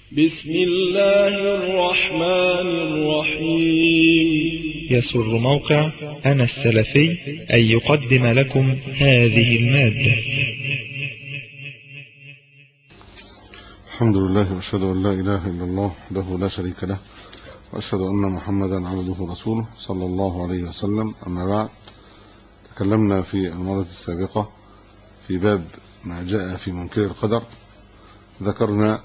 بسم الله الرحمن الرحيم يسر موقع أنا السلفي أن يقدم لكم هذه المادة الحمد لله وأشهد أن لا إله إلا الله وحده لا شريك له وأشهد أن محمدا عبده ورسوله صلى الله عليه وسلم أما بعد تكلمنا في المرة السابقة في باب ما جاء في منكر القدر ذكرنا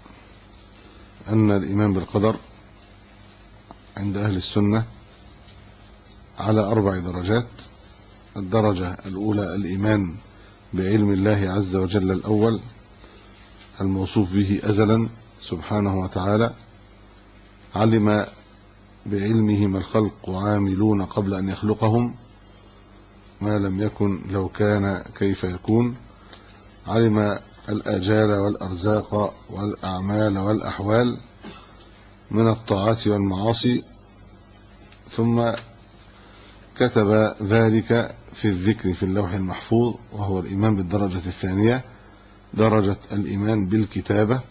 أن الإيمان بالقدر عند أهل السنة على أربع درجات الدرجة الأولى الإيمان بعلم الله عز وجل الأول الموصوف به أزلا سبحانه وتعالى علم بعلمه ما الخلق عاملون قبل أن يخلقهم ما لم يكن لو كان كيف يكون علم الآجال والأرزاق والأعمال والأحوال من الطاعات والمعاصي ثم كتب ذلك في الذكر في اللوح المحفوظ وهو الإيمان بالدرجة الثانية درجة الإيمان بالكتابة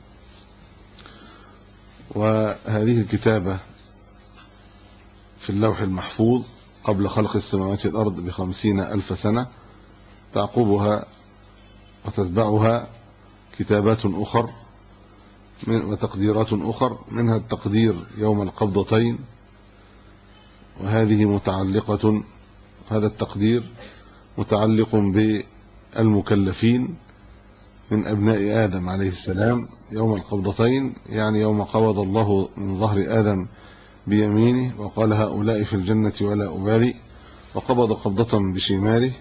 وهذه الكتابة في اللوح المحفوظ قبل خلق السماوات والأرض بخمسين ألف سنة تعقبها وتتبعها كتابات أخر وتقديرات أخر منها التقدير يوم القبضتين وهذه متعلقة هذا التقدير متعلق بالمكلفين من أبناء آدم عليه السلام يوم القبضتين يعني يوم قبض الله من ظهر آدم بيمينه وقال هؤلاء في الجنة ولا أبالي وقبض قبضة بشماله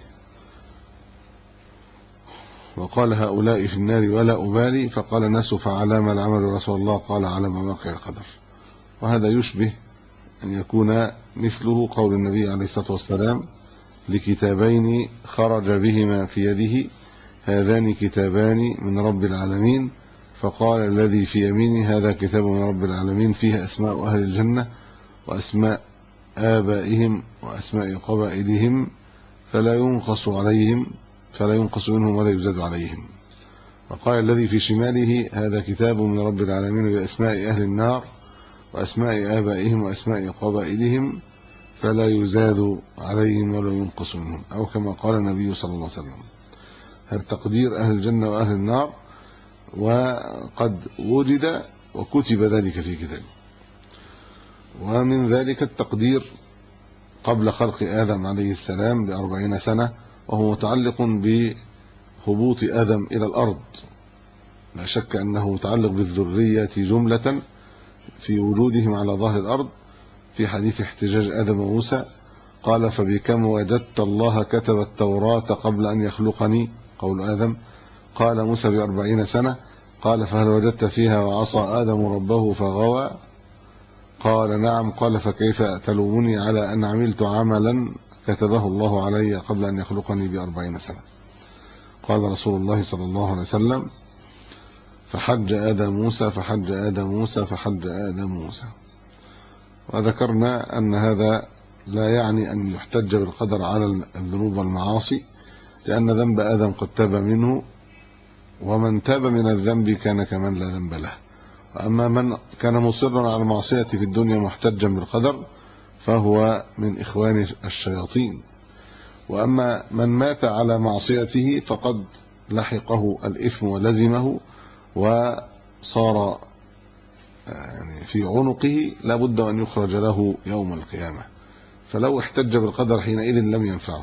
وقال هؤلاء في النار ولا أبالي فقال الناس فعلى ما العمل رسول الله قال على مواقع القدر وهذا يشبه أن يكون مثله قول النبي عليه الصلاة والسلام لكتابين خرج بهما في يده هذان كتابان من رب العالمين فقال الذي في يميني هذا كتاب من رب العالمين فيه أسماء أهل الجنة وأسماء آبائهم وأسماء قبائلهم فلا ينقص عليهم فلا ينقص منهم ولا يزاد عليهم وقال الذي في شماله هذا كتاب من رب العالمين بأسماء أهل النار وأسماء آبائهم وأسماء قبائلهم فلا يزاد عليهم ولا ينقص منهم أو كما قال النبي صلى الله عليه وسلم هذا تقدير أهل الجنة وأهل النار وقد وجد وكتب ذلك في كتاب ومن ذلك التقدير قبل خلق آدم عليه السلام بأربعين سنة وهو متعلق بهبوط آدم إلى الأرض لا شك أنه متعلق بالذرية جملة في وجودهم على ظهر الأرض في حديث احتجاج آدم وموسى قال فبكم وجدت الله كتب التوراة قبل أن يخلقني قول آدم قال موسى بأربعين سنة قال فهل وجدت فيها وعصى آدم ربه فغوى قال نعم قال فكيف تلومني على أن عملت عملا كتبه الله علي قبل أن يخلقني بأربعين سنة قال رسول الله صلى الله عليه وسلم فحج آدم موسى فحج آدم موسى فحج آدم موسى وذكرنا أن هذا لا يعني أن يحتج بالقدر على الذنوب والمعاصي لأن ذنب آدم قد تاب منه ومن تاب من الذنب كان كمن لا ذنب له وأما من كان مصرا على المعصية في الدنيا محتجا بالقدر فهو من إخوان الشياطين وأما من مات على معصيته فقد لحقه الإثم ولزمه وصار يعني في عنقه لابد أن يخرج له يوم القيامة فلو احتج بالقدر حينئذ لم ينفعه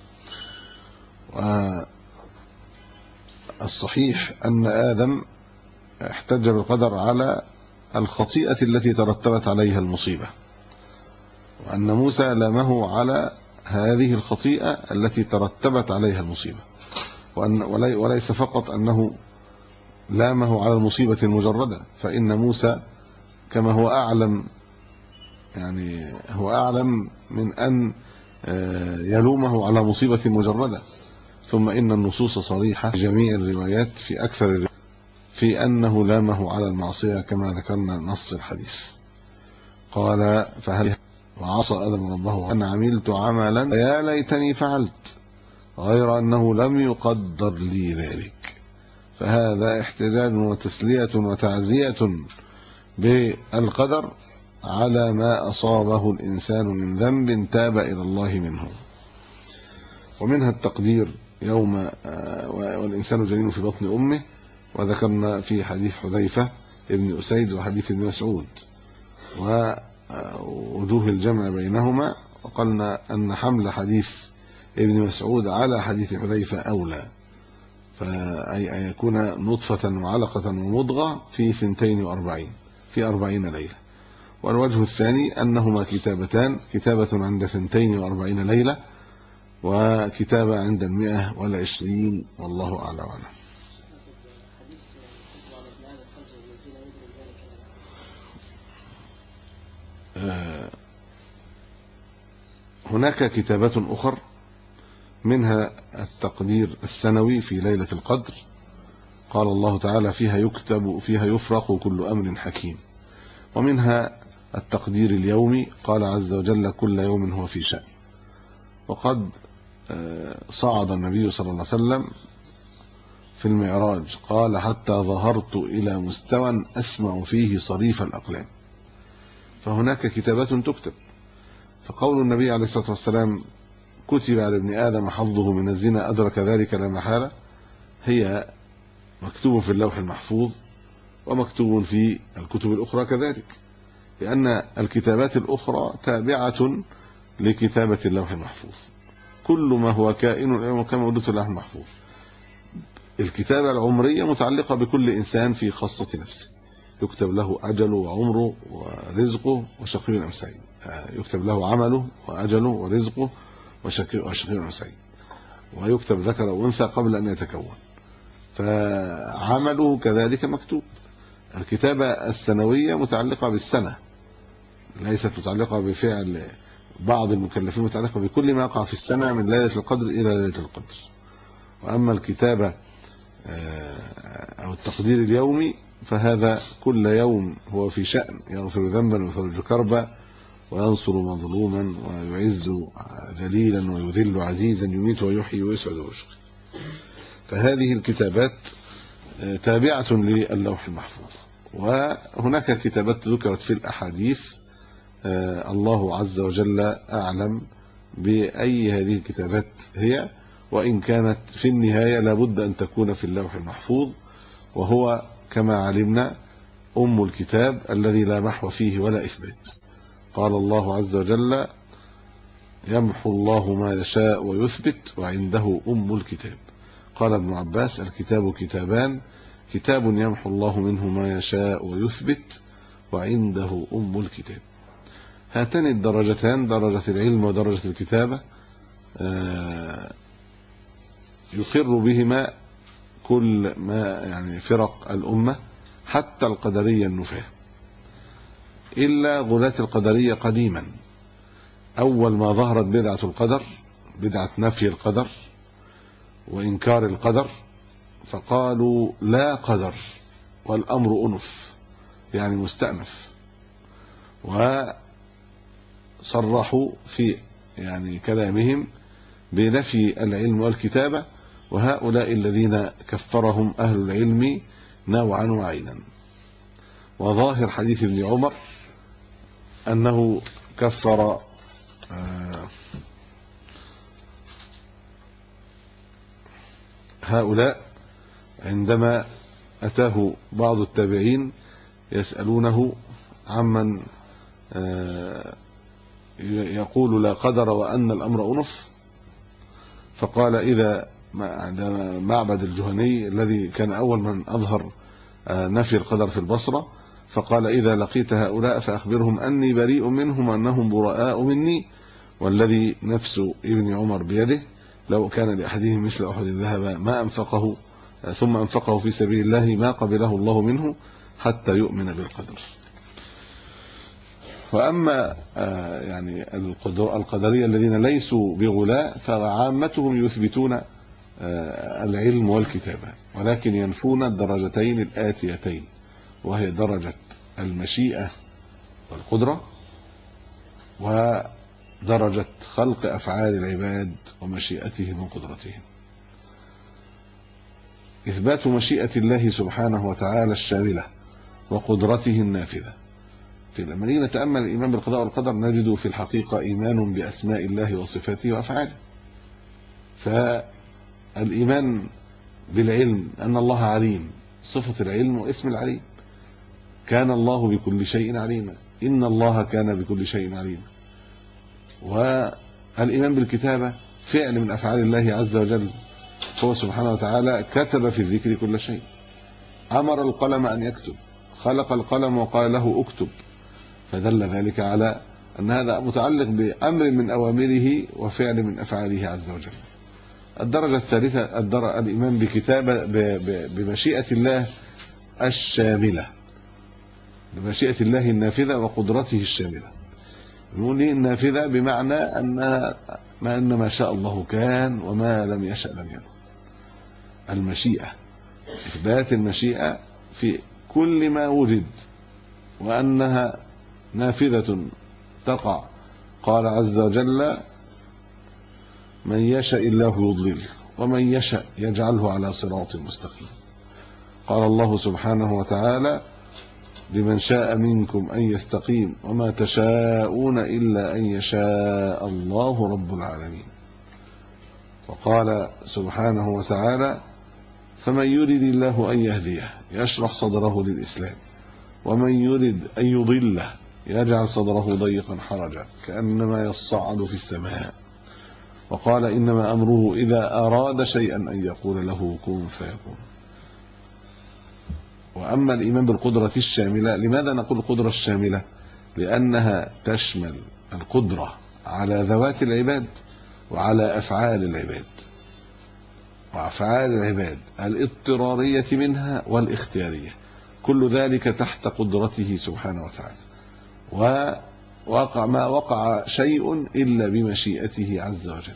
والصحيح أن آدم احتج بالقدر على الخطيئة التي ترتبت عليها المصيبة وأن موسى لامه على هذه الخطيئة التي ترتبت عليها المصيبة وأن وليس فقط أنه لامه على المصيبة المجردة فإن موسى كما هو أعلم يعني هو أعلم من أن يلومه على مصيبة مجردة ثم إن النصوص صريحة في جميع الروايات في أكثر الروايات في أنه لامه على المعصية كما ذكرنا نص الحديث قال فهل وعصى آدم ربه أن عملت عملا يا ليتني فعلت غير أنه لم يقدر لي ذلك فهذا احتجاج وتسلية وتعزية بالقدر على ما أصابه الإنسان من ذنب تاب إلى الله منه ومنها التقدير يوم والإنسان جنين في بطن أمه وذكرنا في حديث حذيفة ابن أسيد وحديث ابن مسعود ووجوه الجمع بينهما وقلنا أن حمل حديث ابن مسعود على حديث حذيفة أولى فأي أن يكون نطفة وعلقة ومضغة في ثنتين وأربعين في أربعين ليلة والوجه الثاني أنهما كتابتان كتابة عند ثنتين وأربعين ليلة وكتابة عند المئة والعشرين والله أعلى وأعلم هناك كتابات أخر منها التقدير السنوي في ليلة القدر قال الله تعالى فيها يكتب فيها يفرق كل أمر حكيم ومنها التقدير اليومي قال عز وجل كل يوم هو في شأن وقد صعد النبي صلى الله عليه وسلم في المعراج قال حتى ظهرت إلى مستوى أسمع فيه صريف الأقلام فهناك كتابات تكتب فقول النبي عليه الصلاة والسلام كتب على ابن آدم حظه من الزنا أدرك ذلك لا محالة هي مكتوب في اللوح المحفوظ ومكتوب في الكتب الأخرى كذلك لأن الكتابات الأخرى تابعة لكتابة اللوح المحفوظ كل ما هو كائن اليوم كما موجود في اللوح المحفوظ الكتابة العمرية متعلقة بكل إنسان في خاصة نفسه يكتب له أجله وعمره ورزقه وشقي أم سعيد يكتب له عمله وأجله ورزقه وشقي أم سعيد ويكتب ذكر وأنثى قبل أن يتكون فعمله كذلك مكتوب الكتابة السنوية متعلقة بالسنة ليست متعلقة بفعل بعض المكلفين متعلقة بكل ما يقع في السنة من ليلة القدر إلى ليلة القدر وأما الكتابة أو التقدير اليومي فهذا كل يوم هو في شأن يغفر ذنبا ويفرج كربا وينصر مظلوما ويعز ذليلا ويذل عزيزا يميت ويحيي ويسعد ويشقي فهذه الكتابات تابعة للوح المحفوظ وهناك كتابات ذكرت في الأحاديث الله عز وجل أعلم بأي هذه الكتابات هي وإن كانت في النهاية لابد أن تكون في اللوح المحفوظ وهو كما علمنا أم الكتاب الذي لا محو فيه ولا إثبات قال الله عز وجل يمحو الله ما يشاء ويثبت وعنده أم الكتاب قال ابن عباس الكتاب كتابان كتاب يمحو الله منه ما يشاء ويثبت وعنده أم الكتاب هاتان الدرجتان درجة العلم ودرجة الكتابة يقر بهما كل ما يعني فرق الأمة حتى القدرية النفاة إلا غلاة القدرية قديما أول ما ظهرت بدعة القدر بدعة نفي القدر وإنكار القدر فقالوا لا قدر والأمر أنف يعني مستأنف وصرحوا في يعني كلامهم بنفي العلم والكتابة وهؤلاء الذين كفرهم أهل العلم نوعا وعينا وظاهر حديث ابن عمر أنه كفر هؤلاء عندما أتاه بعض التابعين يسألونه عمن يقول لا قدر وأن الأمر أنف فقال إذا معبد الجهني الذي كان أول من أظهر نفي القدر في البصرة فقال إذا لقيت هؤلاء فأخبرهم أني بريء منهم أنهم براء مني والذي نفس ابن عمر بيده لو كان لأحدهم مثل أحد الذهب ما أنفقه ثم أنفقه في سبيل الله ما قبله الله منه حتى يؤمن بالقدر وأما يعني القدرية الذين ليسوا بغلاء فعامتهم يثبتون العلم والكتابة ولكن ينفون الدرجتين الآتيتين وهي درجة المشيئة والقدرة ودرجة خلق أفعال العباد ومشيئتهم وقدرتهم إثبات مشيئة الله سبحانه وتعالى الشاملة وقدرته النافذة في لما نيجي نتأمل الإيمان بالقضاء والقدر نجد في الحقيقة إيمان بأسماء الله وصفاته وأفعاله فالإيمان بالعلم أن الله عليم صفة العلم واسم العليم كان الله بكل شيء عليما إن الله كان بكل شيء عليما والإيمان بالكتابة فعل من أفعال الله عز وجل هو سبحانه وتعالى كتب في الذكر كل شيء أمر القلم أن يكتب خلق القلم وقال له اكتب فدل ذلك على أن هذا متعلق بأمر من أوامره وفعل من أفعاله عز وجل الدرجة الثالثة الدرجة الإيمان بكتابة بمشيئة الله الشاملة بمشيئة الله النافذة وقدرته الشاملة نقول ليه النافذة بمعنى أنها ما أن ما شاء الله كان وما لم يشأ لم يكن المشيئة إثبات المشيئة في كل ما وجد وأنها نافذة تقع قال عز وجل من يشاء الله يضلل ومن يشاء يجعله على صراط مستقيم قال الله سبحانه وتعالى لمن شاء منكم أن يستقيم وما تشاءون إلا أن يشاء الله رب العالمين وقال سبحانه وتعالى فمن يرد الله أن يهديه يشرح صدره للإسلام ومن يرد أن يضله يجعل صدره ضيقا حرجا كأنما يصعد في السماء وقال إنما أمره إذا أراد شيئا أن يقول له كن فيكون وأما الإيمان بالقدرة الشاملة لماذا نقول القدرة الشاملة لأنها تشمل القدرة على ذوات العباد وعلى أفعال العباد وأفعال العباد الاضطرارية منها والاختيارية كل ذلك تحت قدرته سبحانه وتعالى ووقع ما وقع شيء إلا بمشيئته عز وجل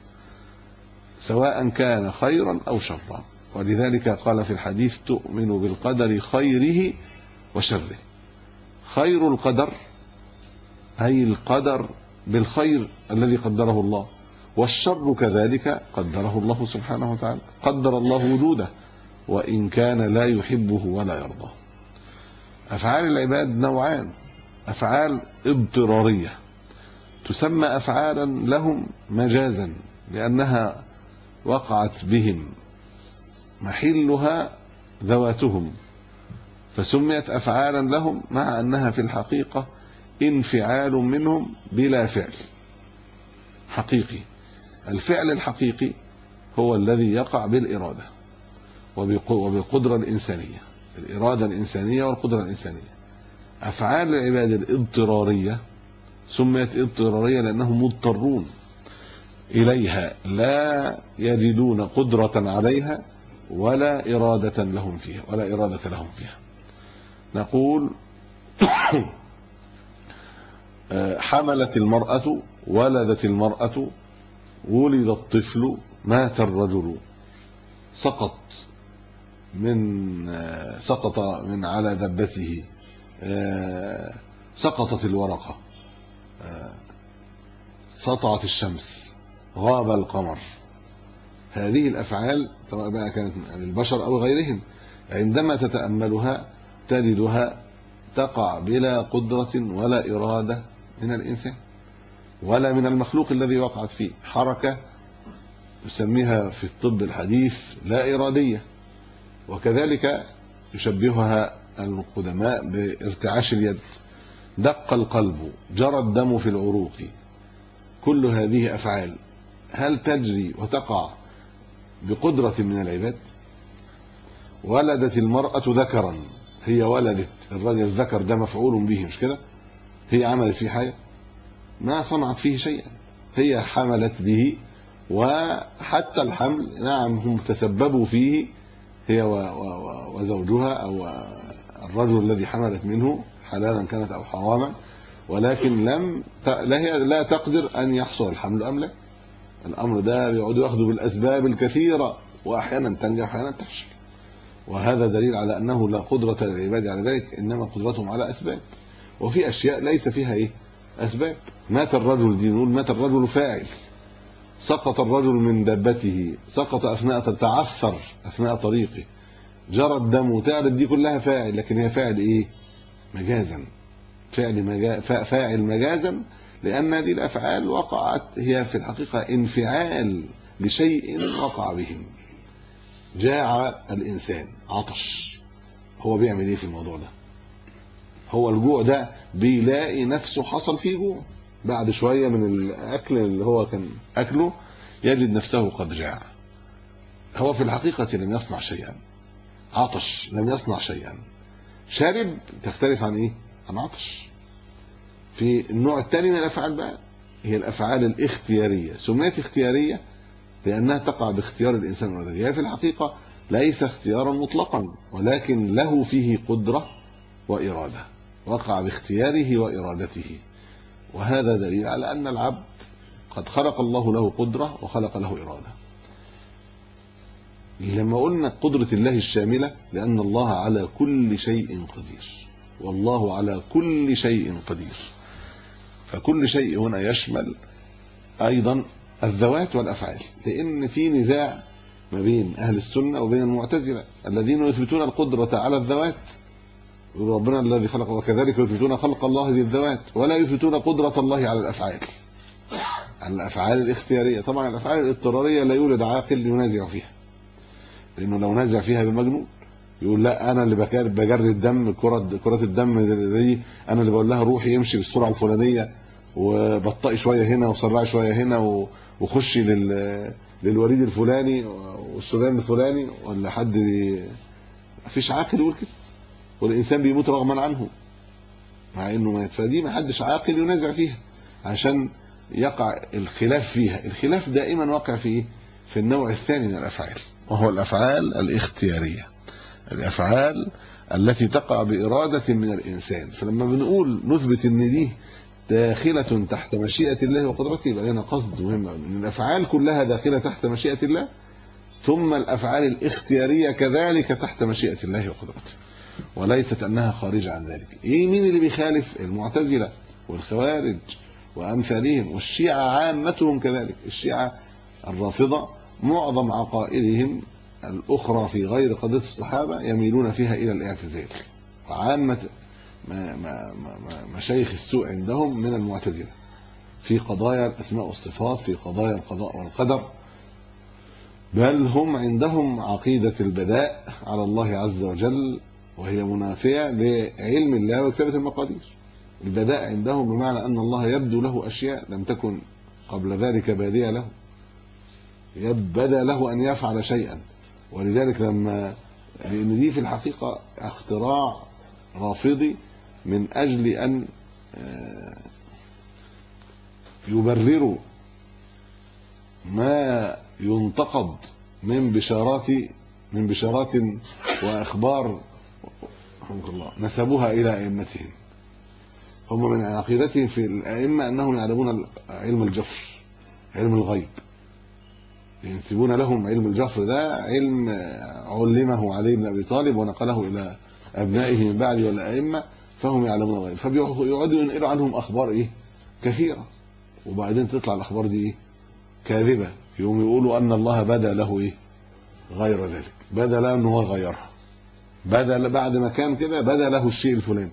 سواء كان خيرا أو شرا ولذلك قال في الحديث تؤمن بالقدر خيره وشره خير القدر أي القدر بالخير الذي قدره الله والشر كذلك قدره الله سبحانه وتعالى قدر الله وجوده وإن كان لا يحبه ولا يرضاه أفعال العباد نوعان أفعال اضطرارية تسمى أفعالا لهم مجازا لأنها وقعت بهم محلها ذواتهم فسميت أفعالا لهم مع أنها في الحقيقة انفعال منهم بلا فعل حقيقي الفعل الحقيقي هو الذي يقع بالإرادة وبالقدرة الإنسانية الإرادة الإنسانية والقدرة الإنسانية أفعال العباد الاضطرارية سميت اضطرارية لأنهم مضطرون إليها لا يجدون قدرة عليها ولا إرادة لهم فيها ولا إرادة لهم فيها نقول حملت المرأة ولدت المرأة ولد الطفل مات الرجل سقط من سقط من على دبته سقطت الورقة سطعت الشمس غاب القمر هذه الأفعال سواء بقى كانت من البشر أو غيرهم عندما تتأملها تجدها تقع بلا قدرة ولا إرادة من الإنسان ولا من المخلوق الذي وقعت فيه حركة يسميها في الطب الحديث لا إرادية وكذلك يشبهها القدماء بارتعاش اليد دق القلب جرى الدم في العروق كل هذه أفعال هل تجري وتقع بقدرة من العباد ولدت المرأة ذكرا هي ولدت الرجل الذكر ده مفعول به مش كده هي عملت فيه حاجة ما صنعت فيه شيئا هي حملت به وحتى الحمل نعم هم تسببوا فيه هي وزوجها أو الرجل الذي حملت منه حلالا كانت أو حراما ولكن لم لا هي لا تقدر أن يحصل الحمل أم لا الأمر ده بيقعدوا ياخذوا بالأسباب الكثيرة وأحيانا تنجح وأحيانا تفشل وهذا دليل على أنه لا قدرة للعباد على ذلك إنما قدرتهم على أسباب وفي أشياء ليس فيها إيه أسباب مات الرجل دي نقول مات الرجل فاعل سقط الرجل من دابته سقط اثناء تعثر اثناء طريقه جرى الدم تعرف دي كلها فاعل لكن هي فاعل ايه مجازا فعل مجا... فاعل مجازا لان هذه الافعال وقعت هي في الحقيقه انفعال لشيء وقع بهم جاع الانسان عطش هو بيعمل ايه في الموضوع ده هو الجوع ده بيلاقي نفسه حصل فيه جوع بعد شويه من الاكل اللي هو كان اكله يجد نفسه قد جاع هو في الحقيقه لم يصنع شيئا عطش لم يصنع شيئا شارب تختلف عن ايه عن عطش في النوع الثاني من الافعال بقى هي الافعال الاختياريه سميت اختياريه لانها تقع باختيار الانسان وذاته هي في الحقيقه ليس اختيارا مطلقا ولكن له فيه قدره واراده وقع باختياره وارادته وهذا دليل على ان العبد قد خلق الله له قدره وخلق له اراده لما قلنا قدرة الله الشاملة لأن الله على كل شيء قدير والله على كل شيء قدير فكل شيء هنا يشمل أيضا الذوات والأفعال لأن في نزاع ما بين أهل السنة وبين المعتزلة الذين يثبتون القدرة على الذوات يقول ربنا الذي خلق وكذلك يثبتون خلق الله للذوات ولا يثبتون قدرة الله على الأفعال على الأفعال الاختيارية طبعا الأفعال الاضطرارية لا يولد عاقل ينازع فيها لانه لو نزع فيها بمجنون يقول لا انا اللي بجري الدم كره كرات الدم دي انا اللي بقول لها روحي يمشي بالسرعه الفلانيه وبطئي شويه هنا وسرعي شويه هنا وخشي لل للوريد الفلاني والسودان الفلاني ولا حد بي... مفيش عاقل يقول كده والانسان بيموت رغما عنه مع انه مات فدي ما حدش عاقل ينازع فيها عشان يقع الخلاف فيها الخلاف دائما واقع في ايه في النوع الثاني من الافعال وهو الافعال الاختياريه الافعال التي تقع باراده من الانسان فلما بنقول نثبت ان دي داخله تحت مشيئه الله وقدرته يبقى لنا قصد مهم ان الافعال كلها داخله تحت مشيئه الله ثم الافعال الاختياريه كذلك تحت مشيئه الله وقدرته وليست انها خارجه عن ذلك ايه مين اللي بيخالف المعتزله والخوارج وامثالهم والشيعه عامتهم كذلك الشيعه الرافضه معظم عقائدهم الأخرى في غير قضية الصحابة يميلون فيها إلى الاعتزال وعامة ما ما ما مشايخ السوء عندهم من المعتزلة في قضايا الأسماء والصفات في قضايا القضاء والقدر بل هم عندهم عقيدة البداء على الله عز وجل وهي منافية لعلم الله وكتابة المقادير البداء عندهم بمعنى أن الله يبدو له أشياء لم تكن قبل ذلك بادية له بدا له ان يفعل شيئا ولذلك لما لان دي في الحقيقه اختراع رافضي من اجل ان يبرروا ما ينتقد من بشارات من بشارات واخبار رحمه الله نسبوها الى ائمتهم هم من عقيدتهم في الائمه انهم يعلمون علم الجفر علم الغيب ينسبون لهم علم الجفر ده علم علمه علي بن ابي طالب ونقله الى ابنائه من بعد والائمه فهم يعلمون الغيب فبيقعدوا ينقلوا عنهم اخبار ايه كثيره وبعدين تطلع الاخبار دي ايه كاذبه يقوم يقولوا ان الله بدا له ايه غير ذلك بدا له ان هو غيرها بدا بعد ما كان كده بدا له الشيء الفلاني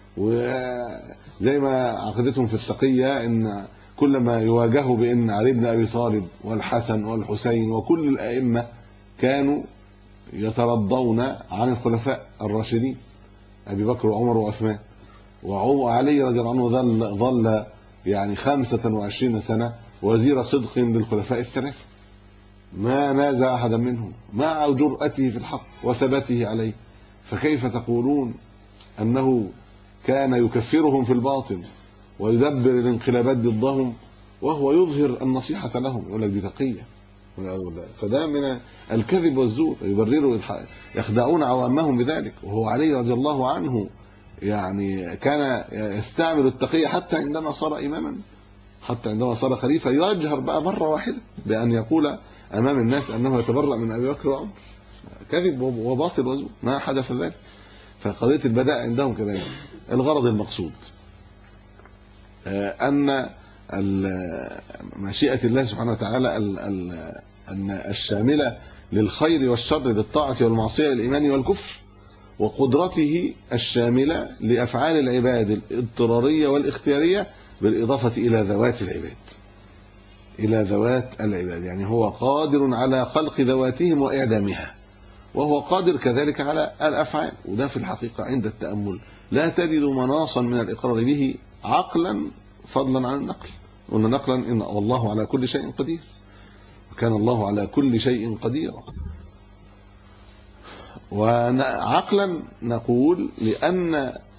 وزي ما عقيدتهم في التقيه ان كل ما يواجهوا بان علي بن ابي طالب والحسن والحسين وكل الائمه كانوا يترضون عن الخلفاء الراشدين ابي بكر وعمر وعثمان وعلي رضي الله عنه ظل ظل يعني خمسة وعشرين سنة وزير صدق للخلفاء الثلاثة ما نازع أحدا منهم مع جرأته في الحق وثباته عليه فكيف تقولون أنه كان يكفرهم في الباطن ويدبر الانقلابات ضدهم وهو يظهر النصيحة لهم يقول لك دي تقية والعياذ بالله فده من الكذب والزور يبرروا يخدعون عوامهم بذلك وهو علي رضي الله عنه يعني كان يستعمل التقية حتى عندما صار إماما حتى عندما صار خليفة يجهر بقى مرة واحدة بأن يقول أمام الناس أنه يتبرأ من أبي بكر وعمر كذب وباطل وزور ما حدث ذلك فقضية البداء عندهم كذلك الغرض المقصود أن ال- مشيئة الله سبحانه وتعالى ال- ال- أن الشاملة للخير والشر للطاعة والمعصية للإيمان والكفر وقدرته الشاملة لأفعال العباد الاضطرارية والاختيارية بالإضافة إلى ذوات العباد إلى ذوات العباد يعني هو قادر على خلق ذواتهم وإعدامها وهو قادر كذلك على الأفعال وده في الحقيقة عند التأمل لا تجد مناصا من الإقرار به عقلا فضلا عن النقل قلنا نقلا إن الله على كل شيء قدير وكان الله على كل شيء قديرا وعقلا نقول لأن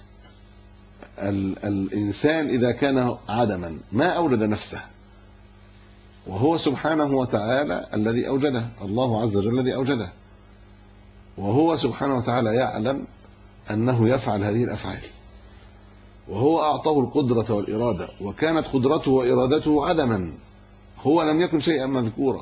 ال- الإنسان إذا كان عدما ما أولد نفسه وهو سبحانه وتعالى الذي أوجده الله عز وجل الذي أوجده وهو سبحانه وتعالى يعلم أنه يفعل هذه الأفعال وهو أعطاه القدرة والإرادة وكانت قدرته وإرادته عدما هو لم يكن شيئا مذكورا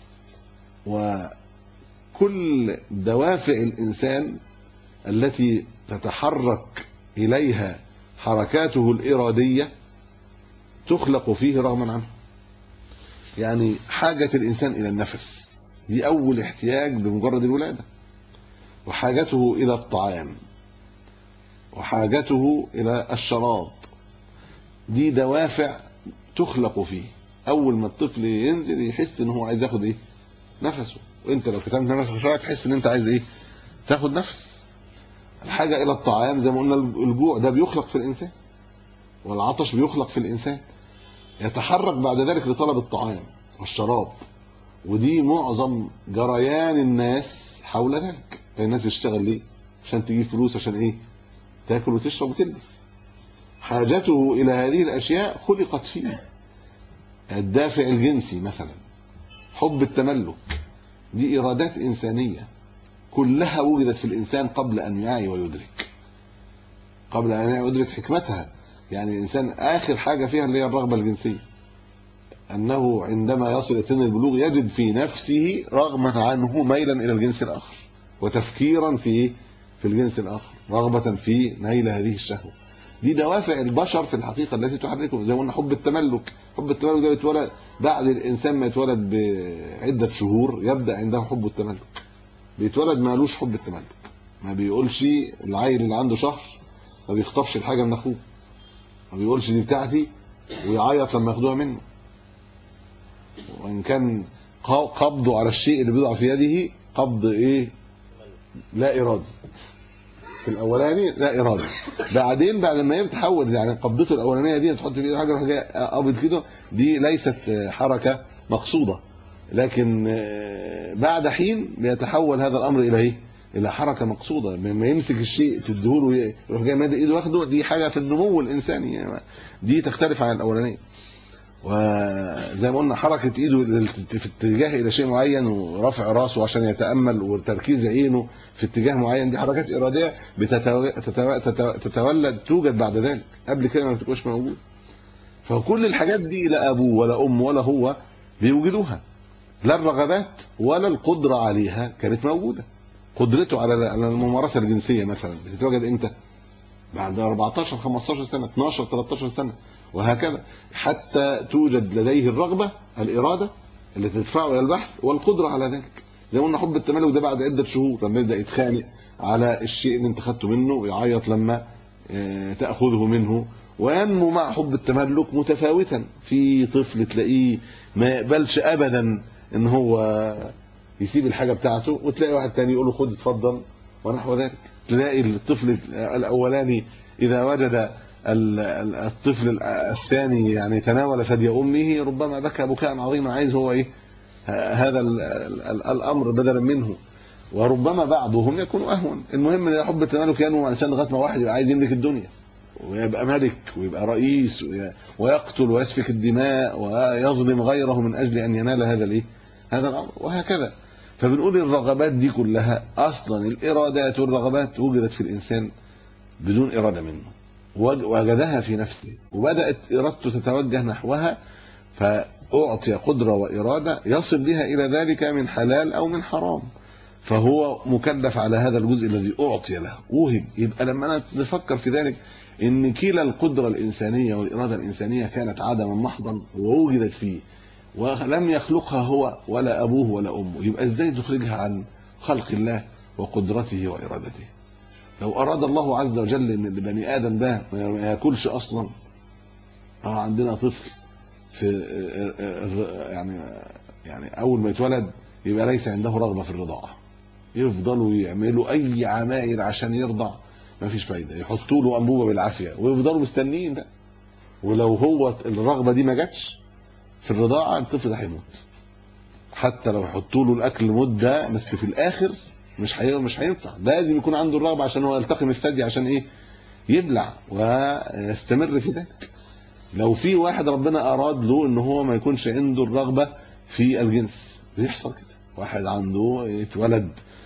وكل دوافع الإنسان التي تتحرك إليها حركاته الإرادية تخلق فيه رغما عنه يعني حاجة الإنسان إلى النفس دي أول احتياج بمجرد الولادة وحاجته إلى الطعام وحاجته إلى الشراب دي دوافع تخلق فيه أول ما الطفل ينزل يحس إن هو عايز ياخد إيه نفسه وأنت لو كتمت نفسك شوية تحس إن أنت عايز إيه تاخد نفس الحاجة إلى الطعام زي ما قلنا الجوع ده بيخلق في الإنسان والعطش بيخلق في الإنسان يتحرك بعد ذلك لطلب الطعام والشراب ودي معظم جريان الناس حول ذلك الناس بتشتغل ليه عشان تجيب فلوس عشان ايه تاكل وتشرب وتلبس حاجته الى هذه الاشياء خلقت فيه الدافع الجنسي مثلا حب التملك دي ارادات انسانيه كلها وجدت في الانسان قبل ان يعي ويدرك قبل ان يعي ويدرك حكمتها يعني الانسان اخر حاجه فيها اللي هي الرغبه الجنسيه انه عندما يصل سن البلوغ يجد في نفسه رغما عنه ميلا الى الجنس الاخر وتفكيرا في في الجنس الاخر رغبه في نيل هذه الشهوه دي دوافع البشر في الحقيقه التي تحركه زي ما قلنا حب التملك حب التملك ده يتولد بعد الانسان ما يتولد بعده شهور يبدا عنده حب التملك بيتولد مالوش حب التملك ما بيقولش العيل اللي عنده شهر ما بيخطفش الحاجه من اخوه ما بيقولش دي بتاعتي ويعيط لما ياخدوها منه وان كان قبضه على الشيء اللي بيضع في يده قبض ايه لا ارادي في الاولاني لا ارادي بعدين بعد ما يتحول يعني قبضته الاولانيه دي تحط في ايده حاجه يروح جاي قابض كده دي ليست حركه مقصوده لكن بعد حين بيتحول هذا الامر الى ايه الى حركه مقصوده لما يمسك الشيء تديهوله يروح جاي مادي ايده واخده دي حاجه في النمو الانساني يعني دي تختلف عن الاولانيه وزي ما قلنا حركه ايده في اتجاه الى شيء معين ورفع راسه عشان يتامل وتركيز عينه في اتجاه معين دي حركات اراديه بتتولد توجد بعد ذلك قبل كده ما بتبقاش موجود فكل الحاجات دي لا ابوه ولا امه ولا هو بيوجدوها لا الرغبات ولا القدره عليها كانت موجوده قدرته على الممارسه الجنسيه مثلا بتتوجد امتى بعد 14 15 سنه 12 13 سنه وهكذا حتى توجد لديه الرغبه الاراده اللي تدفعه الى البحث والقدره على ذلك زي ما قلنا حب التملك ده بعد عده شهور لما يبدا يتخانق على الشيء اللي انت خدته منه ويعيط لما تاخذه منه وينمو مع حب التملك متفاوتا في طفل تلاقيه ما يقبلش ابدا ان هو يسيب الحاجه بتاعته وتلاقي واحد تاني يقول له خد اتفضل ونحو ذلك تلاقي الطفل الاولاني اذا وجد الطفل الثاني يعني تناول ثدي امه ربما بكى بكاء عظيما عايز هو ايه هذا الامر بدلا منه وربما بعضهم يكون اهون المهم ان حب التملك ينمو انسان لغايه ما واحد يبقى عايز يملك الدنيا ويبقى ملك ويبقى رئيس ويقتل ويسفك الدماء ويظلم غيره من اجل ان ينال هذا الايه هذا الامر وهكذا فبنقول الرغبات دي كلها اصلا الارادات والرغبات وجدت في الانسان بدون اراده منه وجدها في نفسه وبدات ارادته تتوجه نحوها فاعطي قدره واراده يصل بها الى ذلك من حلال او من حرام فهو مكلف على هذا الجزء الذي أعطي له وهب يبقى لما أنا نفكر في ذلك إن كلا القدرة الإنسانية والإرادة الإنسانية كانت عدما محضا ووجدت فيه ولم يخلقها هو ولا أبوه ولا أمه يبقى إزاي تخرجها عن خلق الله وقدرته وإرادته لو أراد الله عز وجل إن البني آدم ده ما ياكلش أصلا اه عندنا طفل في يعني يعني أول ما يتولد يبقى ليس عنده رغبة في الرضاعة يفضلوا يعملوا أي عمايل عشان يرضع مفيش فايدة يحطوا له أنبوبة بالعافية ويفضلوا مستنيين بقى ولو هو الرغبة دي ما جاتش في الرضاعة الطفل ده هيموت حتى لو يحطوا له الأكل مدة بس في الآخر مش هي مش هينفع لازم يكون عنده الرغبة عشان هو يلتقم الثدي عشان إيه يبلع ويستمر في ذلك لو في واحد ربنا أراد له إن هو ما يكونش عنده الرغبة في الجنس بيحصل كده واحد عنده يتولد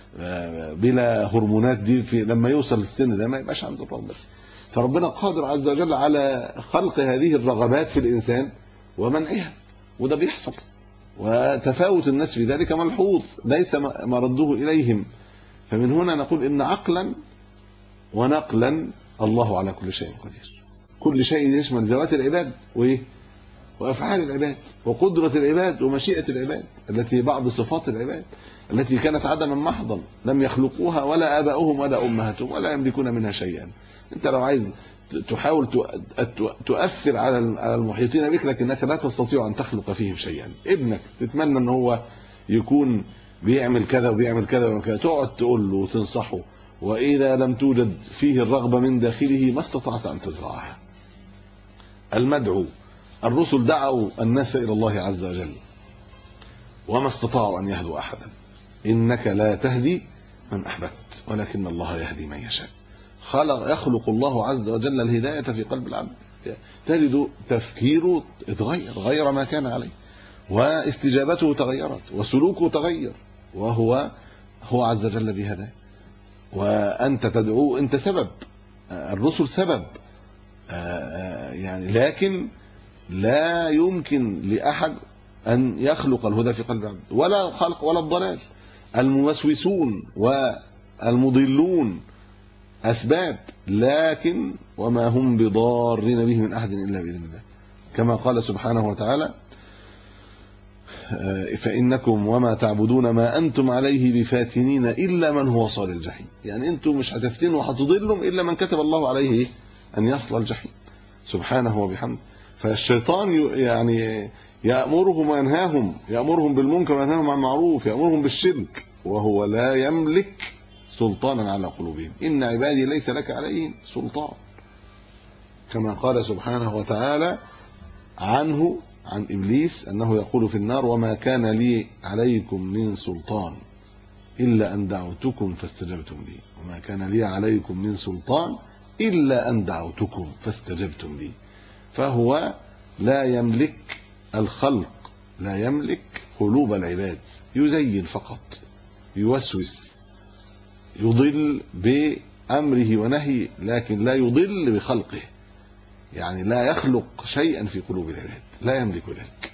بلا هرمونات دي في لما يوصل للسن ده ما يبقاش عنده الرغبة فربنا قادر عز وجل على خلق هذه الرغبات في الإنسان ومنعها وده بيحصل وتفاوت الناس في ذلك ملحوظ ليس مرده إليهم فمن هنا نقول إن عقلا ونقلا الله على كل شيء قدير كل شيء يشمل ذوات العباد وإيه وأفعال العباد وقدرة العباد ومشيئة العباد التي بعض صفات العباد التي كانت عدما محضا لم يخلقوها ولا آباؤهم ولا أمهاتهم ولا يملكون منها شيئا أنت لو عايز تحاول تؤثر على المحيطين بك لكنك لا تستطيع أن تخلق فيهم شيئا ابنك تتمنى أن هو يكون بيعمل كذا وبيعمل كذا وكذا تقعد تقول له وتنصحه وإذا لم توجد فيه الرغبة من داخله ما استطعت أن تزرعها المدعو الرسل دعوا الناس إلى الله عز وجل وما استطاعوا أن يهدوا أحدا إنك لا تهدي من أحببت ولكن الله يهدي من يشاء خلق يخلق الله عز وجل الهداية في قلب العبد تجد تفكيره اتغير غير ما كان عليه واستجابته تغيرت وسلوكه تغير وهو هو عز وجل الذي هداه وأنت تدعوه أنت سبب الرسل سبب يعني لكن لا يمكن لأحد أن يخلق الهدى في قلب العبد ولا خلق ولا الضلال الموسوسون والمضلون أسباب لكن وما هم بضارين به من أحد إلا بإذن الله كما قال سبحانه وتعالى فإنكم وما تعبدون ما أنتم عليه بفاتنين إلا من هو صال الجحيم يعني أنتم مش هتفتنوا وهتضلوا إلا من كتب الله عليه أن يصل الجحيم سبحانه وبحمده فالشيطان يعني يأمرهم وينهاهم يأمرهم بالمنكر وينهاهم عن المعروف يأمرهم بالشرك وهو لا يملك سلطانا على قلوبهم إن عبادي ليس لك عليهم سلطان كما قال سبحانه وتعالى عنه عن إبليس أنه يقول في النار وما كان لي عليكم من سلطان إلا أن دعوتكم فاستجبتم لي وما كان لي عليكم من سلطان إلا أن دعوتكم فاستجبتم لي فهو لا يملك الخلق لا يملك قلوب العباد يزين فقط يوسوس يضل بأمره ونهيه لكن لا يضل بخلقه يعني لا يخلق شيئا في قلوب العباد لا يملك ذلك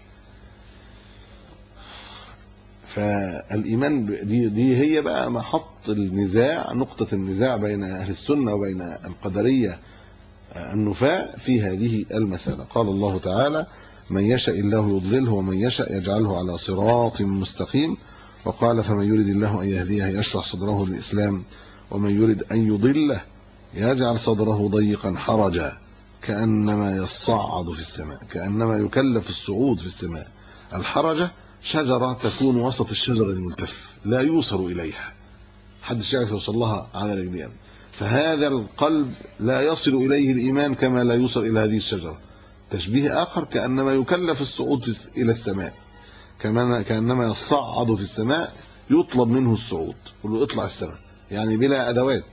فالإيمان دي, دي هي بقى محط النزاع نقطة النزاع بين أهل السنة وبين القدرية النفاء في هذه المسألة قال الله تعالى من يشاء الله يضلله ومن يشاء يجعله على صراط مستقيم وقال فمن يريد الله أن يهديه يشرح صدره للإسلام ومن يريد أن يضله يجعل صدره ضيقا حرجا كأنما يصعد في السماء كأنما يكلف الصعود في السماء الحرجة شجرة تكون وسط الشجر الملتف لا يوصل إليها حدش يعرف يوصل لها على رجلين فهذا القلب لا يصل إليه الإيمان كما لا يوصل إلى هذه الشجرة تشبيه آخر كأنما يكلف الصعود إلى السماء كما كأنما يصعد في السماء يطلب منه الصعود يقول له اطلع السماء يعني بلا أدوات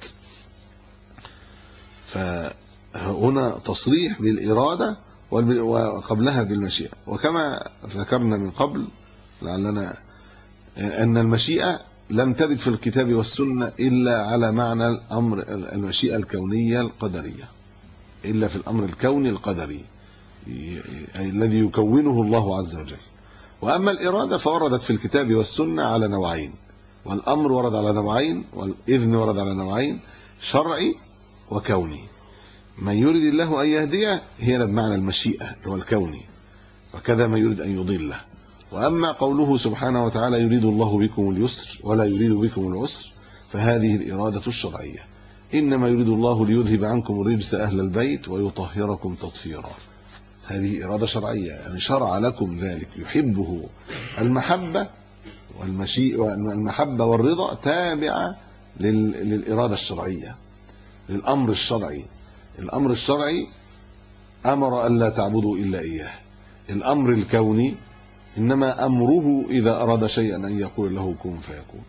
فهنا تصريح بالإرادة وقبلها بالمشيئة وكما ذكرنا من قبل لعلنا أن المشيئة لم ترد في الكتاب والسنة إلا على معنى الأمر المشيئة الكونية القدرية إلا في الأمر الكوني القدري الذي يكونه الله عز وجل وأما الإرادة فوردت في الكتاب والسنة على نوعين والأمر ورد على نوعين والإذن ورد على نوعين شرعي وكوني من يريد الله أن يهديه هنا بمعنى المشيئة هو الكوني وكذا من يريد أن يضله وأما قوله سبحانه وتعالى يريد الله بكم اليسر ولا يريد بكم العسر فهذه الإرادة الشرعية إنما يريد الله ليذهب عنكم الرجس أهل البيت ويطهركم تطهيرا هذه إرادة شرعية يعني شرع لكم ذلك يحبه المحبة والمشيء والمحبة والرضا تابعة للإرادة الشرعية للأمر الشرعي الأمر الشرعي أمر ألا تعبدوا إلا إياه الأمر الكوني إنما أمره إذا أراد شيئا أن يقول له كن فيكون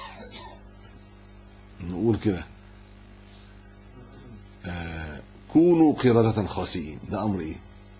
نقول كده آه كونوا قردة خاسئين ده أمر إيه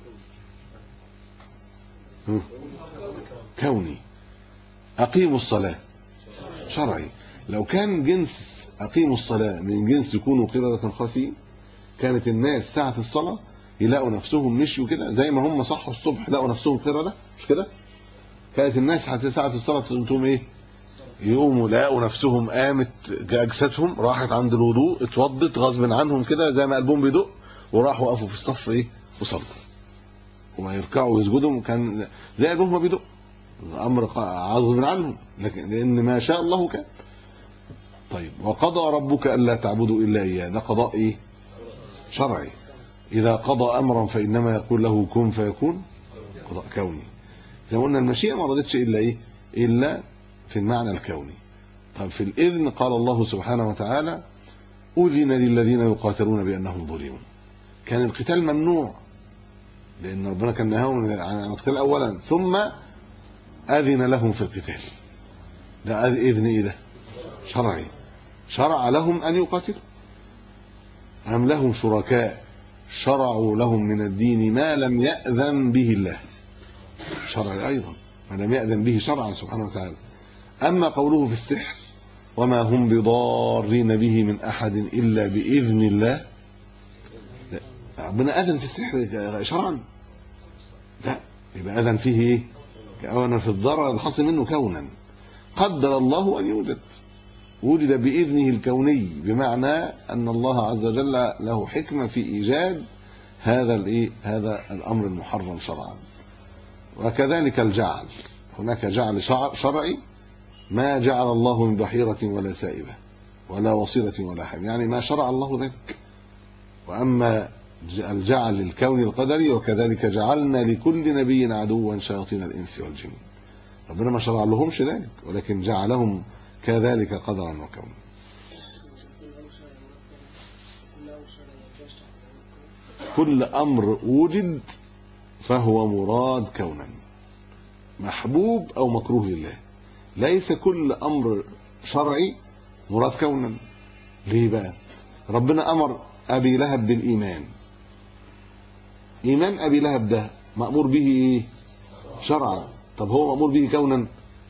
كوني أقيموا الصلاة شرعي لو كان جنس أقيموا الصلاة من جنس كونوا قردة خاسئين كانت الناس ساعة الصلاة يلاقوا نفسهم مشوا كده زي ما هم صحوا الصبح لقوا نفسهم قردة مش كده كانت الناس حتى ساعة الصلاة تقوم ايه يقوموا لقوا نفسهم قامت اجسادهم راحت عند الوضوء اتوضت غصب عنهم كده زي ما قلبهم بيدق وراحوا وقفوا في الصف ايه وصلوا وما يركعوا ويسجدوا كان زي قلبهم ما بيدق امر غصب عنهم لكن لان ما شاء الله كان طيب وقضى ربك الا تعبدوا الا اياه ده قضاء ايه شرعي اذا قضى امرا فانما يقول له كن فيكون قضاء كوني زي ما قلنا المشيئه ما رضتش الا ايه الا في المعنى الكوني طب في الاذن قال الله سبحانه وتعالى اذن للذين يقاتلون بانهم ظلموا كان القتال ممنوع لان ربنا كان نهاهم عن القتال اولا ثم اذن لهم في القتال ده اذن ايه ده شرعي شرع لهم ان يقاتلوا ام لهم شركاء شرعوا لهم من الدين ما لم يأذن به الله شرعي أيضا ما لم يأذن به شرعا سبحانه وتعالى أما قوله في السحر وما هم بضارين به من أحد إلا بإذن الله لا ربنا أذن في السحر شرعا لا يبقى أذن فيه إيه كأونا في الضرر الحاصل منه كونا قدر الله أن يوجد وجد بإذنه الكوني بمعنى أن الله عز وجل له حكمة في إيجاد هذا الإيه هذا الأمر المحرم شرعا وكذلك الجعل هناك جعل شرعي ما جعل الله من بحيرة ولا سائبة ولا وصيلة ولا حم يعني ما شرع الله ذلك وأما الجعل الكوني القدري وكذلك جعلنا لكل نبي عدوا شياطين الإنس والجن ربنا ما شرع لهمش ذلك ولكن جعلهم كذلك قدرا وكونا كل أمر وجد فهو مراد كونا محبوب أو مكروه لله ليس كل أمر شرعي مراد كونا ليه بقى ربنا أمر أبي لهب بالإيمان إيمان أبي لهب ده مأمور به إيه شرعا طب هو مأمور به كونا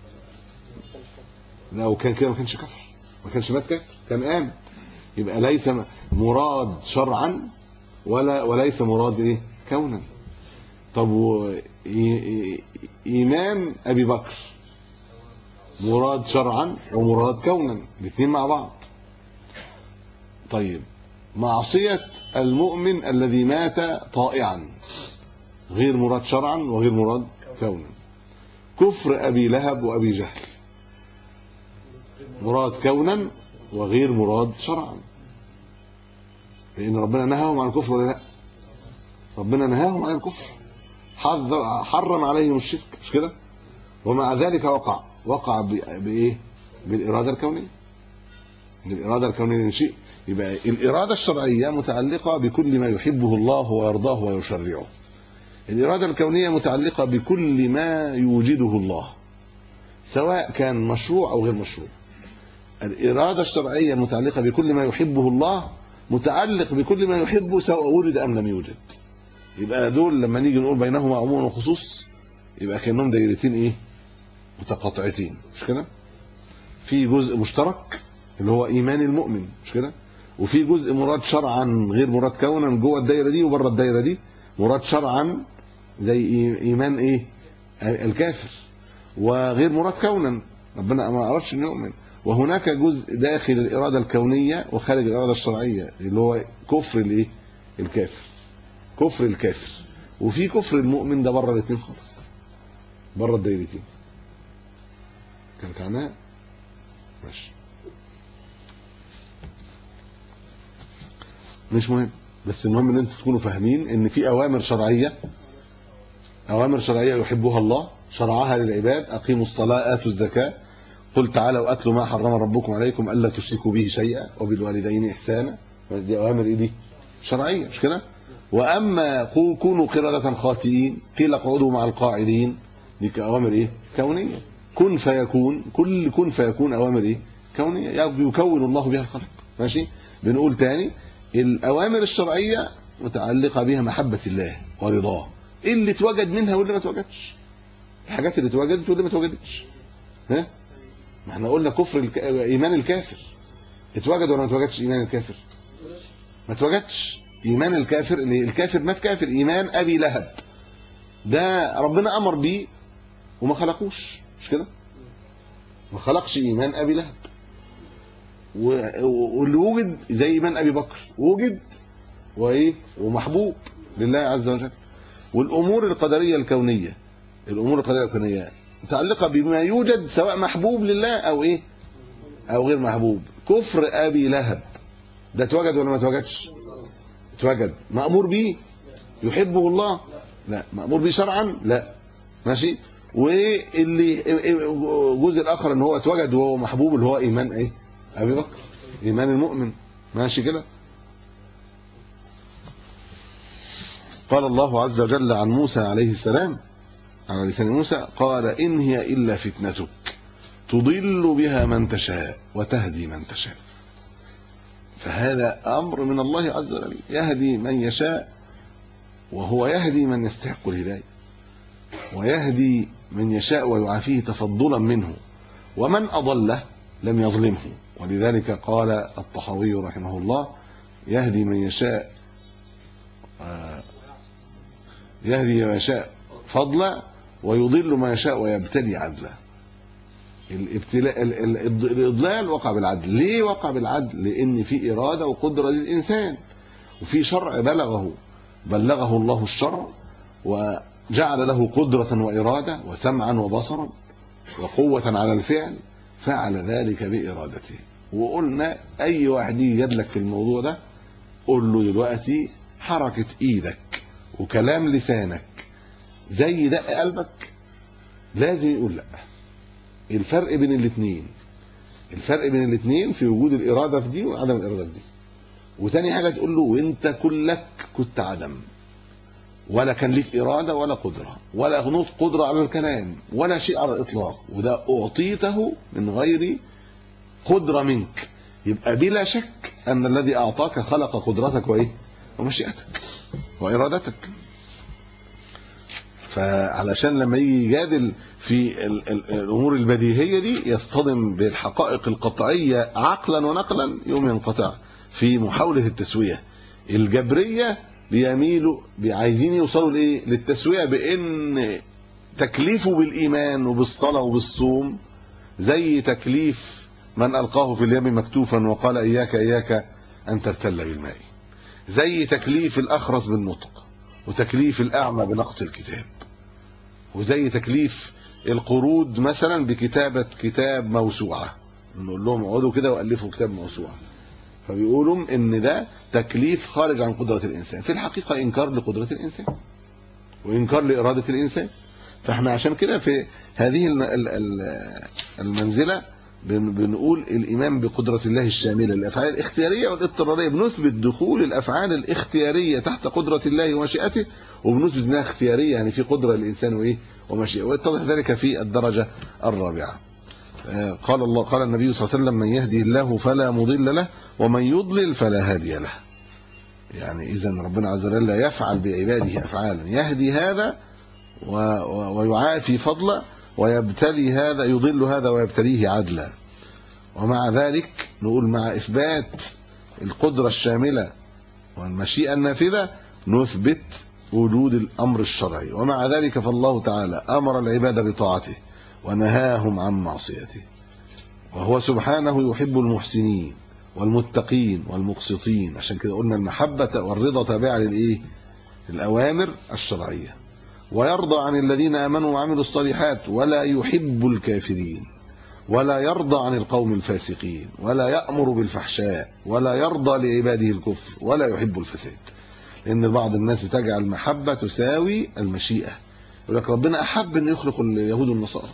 لو كان كده ما كانش كفر ما كانش مات كافر كان آمن يبقى ليس مراد شرعا ولا وليس مراد ايه كونا طب و... ايمان ابي بكر مراد شرعا ومراد كونا الاثنين مع بعض طيب معصية المؤمن الذي مات طائعا غير مراد شرعا وغير مراد كونا كفر ابي لهب وابي جهل مراد كونا وغير مراد شرعا لان ربنا نهاهم عن الكفر ولا لا ربنا نهاهم عن الكفر حذر حرم عليهم الشرك مش كده ومع ذلك وقع وقع بايه بالاراده الكونيه بالاراده الكونيه شيء يبقى الاراده الشرعيه متعلقه بكل ما يحبه الله ويرضاه ويشرعه الاراده الكونيه متعلقه بكل ما يوجده الله سواء كان مشروع او غير مشروع الإرادة الشرعية متعلقة بكل ما يحبه الله متعلق بكل ما يحبه سواء وجد أم لم يوجد يبقى دول لما نيجي نقول بينهما عموم وخصوص يبقى كأنهم دايرتين إيه متقاطعتين مش كده في جزء مشترك اللي هو إيمان المؤمن مش كده وفي جزء مراد شرعا غير مراد كونا جوه الدايرة دي وبره الدايرة دي مراد شرعا زي إيمان إيه الكافر وغير مراد كونا ربنا ما أردش أن يؤمن وهناك جزء داخل الإرادة الكونية وخارج الإرادة الشرعية اللي هو كفر الإيه؟ الكافر كفر الكافر وفي كفر المؤمن ده بره الاثنين خالص بره الدايرتين كانت عنها ماشي مش مهم بس المهم ان انتم تكونوا فاهمين ان في اوامر شرعيه اوامر شرعيه يحبها الله شرعها للعباد اقيموا الصلاه اتوا الزكاه قل تعالوا اتلوا ما حرم ربكم عليكم الا تشركوا به شيئا وبالوالدين احسانا دي اوامر ايه دي شرعيه مش كده واما كونوا قرده خاسئين قيل اقعدوا مع القاعدين دي اوامر ايه كونيه كن فيكون كل كن فيكون اوامر ايه كونيه يكون الله بها الخلق ماشي بنقول تاني الاوامر الشرعيه متعلقه بها محبه الله ورضاه ايه اللي اتوجد منها واللي ما اتوجدش الحاجات اللي اتوجدت واللي ما اتوجدتش ها ما احنا قلنا كفر الك... ايمان الكافر اتوجد ولا ما اتوجدش ايمان الكافر ما اتوجدش ايمان الكافر اللي الكافر مات كافر ايمان ابي لهب ده ربنا امر بيه وما خلقوش مش كده ما خلقش ايمان ابي لهب واللي وجد زي ايمان ابي بكر وجد وايه ومحبوب لله عز وجل والامور القدريه الكونيه الامور القدريه الكونيه متعلقه بما يوجد سواء محبوب لله او ايه او غير محبوب كفر ابي لهب ده اتوجد ولا ما اتوجدش اتوجد مامور به يحبه الله لا مامور به شرعا لا ماشي واللي الجزء الاخر ان هو اتوجد وهو محبوب اللي هو ايمان ايه ابي بكر ايمان المؤمن ماشي كده قال الله عز وجل عن موسى عليه السلام على لسان موسى قال إن هي إلا فتنتك تضل بها من تشاء وتهدي من تشاء فهذا أمر من الله عز وجل يهدي من يشاء وهو يهدي من يستحق الهداية ويهدي من يشاء ويعافيه تفضلا منه ومن أضله لم يظلمه ولذلك قال الطحاوي رحمه الله يهدي من يشاء يهدي من يشاء فضلا ويضل ما يشاء ويبتلي عدلا الابتلاء الاضلال وقع بالعدل ليه وقع بالعدل لان في اراده وقدره للانسان وفي شرع بلغه بلغه الله الشرع وجعل له قدره واراده وسمعا وبصرا وقوه على الفعل فعل ذلك بارادته وقلنا اي واحد يجي يدلك في الموضوع ده قول له دلوقتي حركه ايدك وكلام لسانك زي دق قلبك لازم يقول لا الفرق بين الاثنين الفرق بين الاثنين في وجود الاراده في دي وعدم الاراده في دي وتاني حاجه تقول له وانت كلك كنت عدم ولا كان ليك اراده ولا قدره ولا غنوط قدره على الكلام ولا شيء على الاطلاق وده اعطيته من غير قدره منك يبقى بلا شك ان الذي اعطاك خلق قدرتك وايه ومشيئتك وارادتك فعلشان لما يجي يجادل في ال ال الامور البديهيه دي يصطدم بالحقائق القطعيه عقلا ونقلا يوم ينقطع في محاوله التسويه الجبريه بيميلوا عايزين يوصلوا لايه للتسويه بان تكليفه بالايمان وبالصلاه وبالصوم زي تكليف من القاه في اليم مكتوفا وقال اياك اياك ان تبتل بالماء زي تكليف الاخرس بالنطق وتكليف الاعمى بنقط الكتاب وزي تكليف القرود مثلا بكتابة كتاب موسوعة نقول لهم اقعدوا كده والفوا كتاب موسوعة فبيقولوا ان ده تكليف خارج عن قدرة الانسان في الحقيقة انكار لقدرة الانسان وانكار لارادة الانسان فاحنا عشان كده في هذه المنزلة بنقول الايمان بقدرة الله الشاملة الافعال الاختيارية والاضطرارية بنثبت دخول الافعال الاختيارية تحت قدرة الله ومشيئته وبنثبت انها اختيارية يعني في قدرة للانسان وايه ومشيئة ويتضح ذلك في الدرجة الرابعة قال الله قال النبي صلى الله عليه وسلم من يهدي الله فلا مضل له ومن يضلل فلا هادي له يعني اذا ربنا عز وجل يفعل بعباده افعالا يهدي هذا ويعافي فضلا ويبتلي هذا يضل هذا ويبتليه عدلا ومع ذلك نقول مع إثبات القدرة الشاملة والمشيئة النافذة نثبت وجود الأمر الشرعي ومع ذلك فالله تعالى أمر العباد بطاعته ونهاهم عن معصيته وهو سبحانه يحب المحسنين والمتقين والمقسطين عشان كده قلنا المحبة والرضا تابعة للإيه الأوامر الشرعية ويرضى عن الذين آمنوا وعملوا الصالحات ولا يحب الكافرين ولا يرضى عن القوم الفاسقين ولا يأمر بالفحشاء ولا يرضى لعباده الكفر ولا يحب الفساد لأن بعض الناس بتجعل المحبة تساوي المشيئة يقول لك ربنا أحب أن يخلق اليهود والنصارى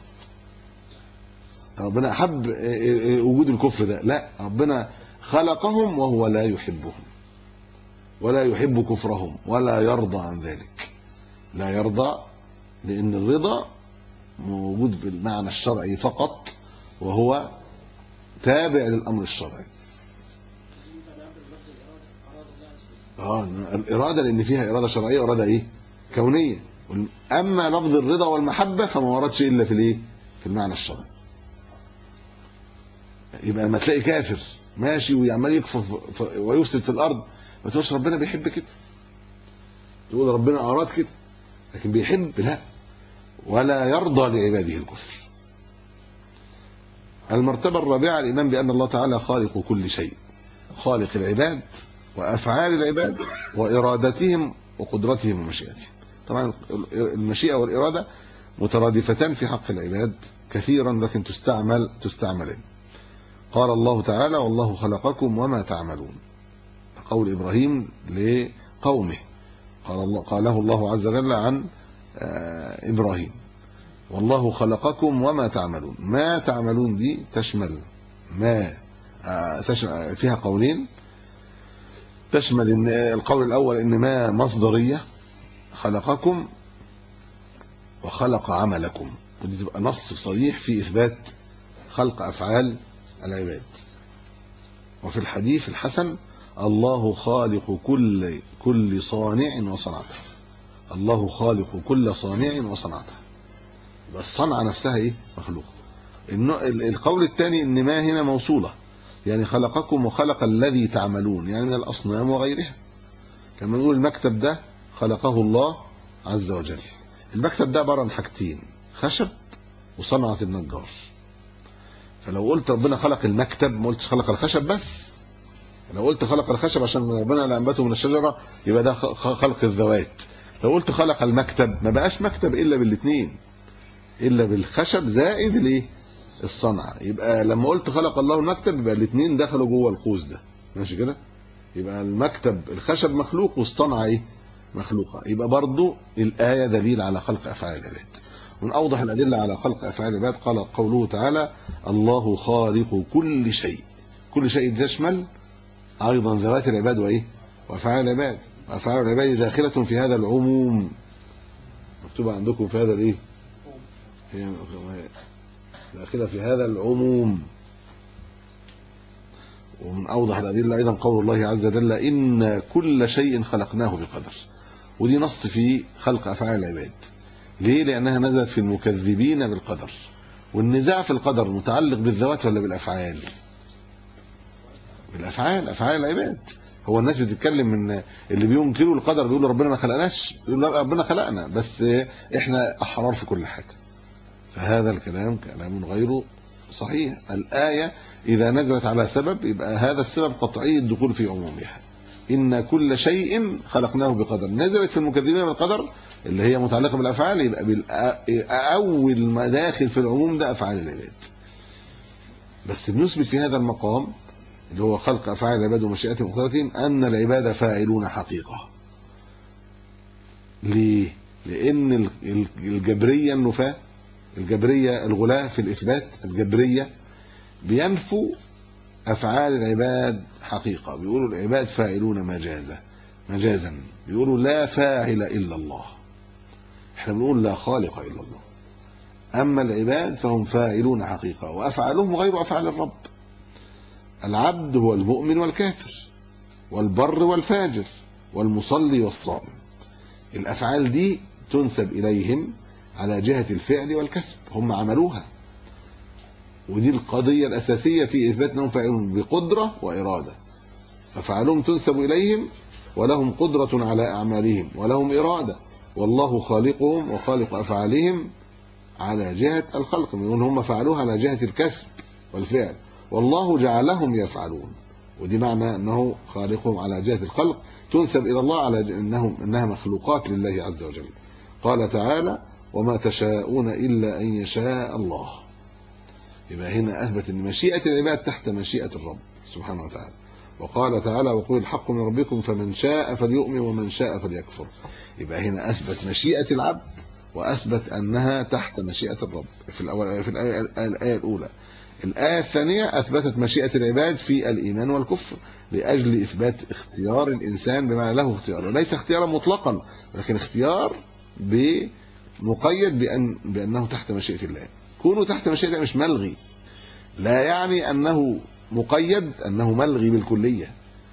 ربنا أحب وجود الكفر ده لا ربنا خلقهم وهو لا يحبهم ولا يحب كفرهم ولا يرضى عن ذلك لا يرضى لأن الرضا موجود بالمعنى الشرعي فقط وهو تابع للأمر الشرعي اه الإرادة لأن فيها إرادة شرعية وإرادة إيه كونية أما لفظ الرضا والمحبة فما وردش إلا في الإيه في المعنى الشرعي يبقى لما تلاقي كافر ماشي ويعمل يكفر ويفسد في الأرض ما تقولش ربنا بيحب كده تقول ربنا أراد كده لكن بيحب لا ولا يرضى لعباده الكفر المرتبة الرابعة الإيمان بأن الله تعالى خالق كل شيء خالق العباد وأفعال العباد وإرادتهم وقدرتهم ومشيئتهم طبعا المشيئة والإرادة مترادفتان في حق العباد كثيرا لكن تستعمل تستعملان قال الله تعالى والله خلقكم وما تعملون قول إبراهيم لقومه قال الله قاله الله عز وجل عن إبراهيم والله خلقكم وما تعملون ما تعملون دي تشمل ما تشمل فيها قولين تشمل إن القول الأول إن ما مصدرية خلقكم وخلق عملكم ودي تبقى نص صريح في إثبات خلق أفعال العباد وفي الحديث الحسن الله خالق كل كل صانع وصنعته الله خالق كل صانع وصنعته يبقى الصنعة نفسها ايه مخلوق القول الثاني ان ما هنا موصولة يعني خلقكم وخلق الذي تعملون يعني من الأصنام وغيرها لما نقول المكتب ده خلقه الله عز وجل المكتب ده عبارة عن حاجتين خشب وصنعة النجار فلو قلت ربنا خلق المكتب ما قلتش خلق الخشب بس لو قلت خلق الخشب عشان ربنا اللي انبته من الشجره يبقى ده خلق الذوات لو قلت خلق المكتب ما بقاش مكتب الا بالاثنين الا بالخشب زائد الايه الصنعه يبقى لما قلت خلق الله المكتب يبقى الاثنين دخلوا جوه القوس ده ماشي كده يبقى المكتب الخشب مخلوق والصنعه ايه مخلوقه يبقى برضو الايه دليل على خلق افعال العباد من أوضح الأدلة على خلق أفعال العباد قال قوله تعالى الله خالق كل شيء كل شيء تشمل أيضا ذوات العباد وإيه وأفعال العباد وأفعال العباد داخلة في هذا العموم مكتوبة عندكم في هذا الإيه هي داخلة في هذا العموم ومن أوضح الأدلة أيضا قول الله عز وجل إن كل شيء خلقناه بقدر ودي نص في خلق أفعال العباد ليه لأنها نزلت في المكذبين بالقدر والنزاع في القدر متعلق بالذوات ولا بالأفعال بالأفعال أفعال العباد هو الناس بتتكلم من اللي بينكروا القدر بيقولوا ربنا ما خلقناش بيقولوا ربنا خلقنا بس احنا أحرار في كل حاجة فهذا الكلام كلام غير صحيح الآية إذا نزلت على سبب يبقى هذا السبب قطعي الدخول في عمومها إن كل شيء خلقناه بقدر نزلت في المكذبين بالقدر اللي هي متعلقة بالأفعال يبقى أول ما داخل في العموم ده أفعال العباد بس بنثبت في هذا المقام اللي هو خلق أفعال العباد ومشيئتهم وقدرتهم أن العباد فاعلون حقيقة ليه؟ لأن الجبرية النفاة الجبرية الغلاة في الإثبات الجبرية بينفوا أفعال العباد حقيقة بيقولوا العباد فاعلون مجازا مجازا بيقولوا لا فاعل إلا الله احنا بنقول لا خالق إلا الله أما العباد فهم فاعلون حقيقة وأفعالهم غير أفعال الرب العبد هو المؤمن والكافر والبر والفاجر والمصلي والصائم الأفعال دي تنسب إليهم على جهة الفعل والكسب هم عملوها ودي القضية الأساسية في إثبات أنهم فاعلون بقدرة وإرادة أفعالهم تنسب إليهم ولهم قدرة على أعمالهم ولهم إرادة والله خالقهم وخالق أفعالهم على جهة الخلق يقول هم فعلوها على جهة الكسب والفعل والله جعلهم يفعلون ودي معنى انه خالقهم على جهه الخلق تنسب الى الله على انهم انها مخلوقات لله عز وجل قال تعالى وما تشاءون الا ان يشاء الله يبقى هنا اثبت ان مشيئه العباد تحت مشيئه الرب سبحانه وتعالى وقال تعالى وقل الحق من ربكم فمن شاء فليؤمن ومن شاء فليكفر يبقى هنا اثبت مشيئه العبد واثبت انها تحت مشيئه الرب في الاول في الايه الايه الاولى الآية الثانية أثبتت مشيئة العباد في الإيمان والكفر لأجل إثبات اختيار الإنسان بما له اختيار وليس اختيارا مطلقا ولكن اختيار مقيد بأن بأنه تحت مشيئة الله كونه تحت مشيئة الله مش ملغي لا يعني أنه مقيد أنه ملغي بالكلية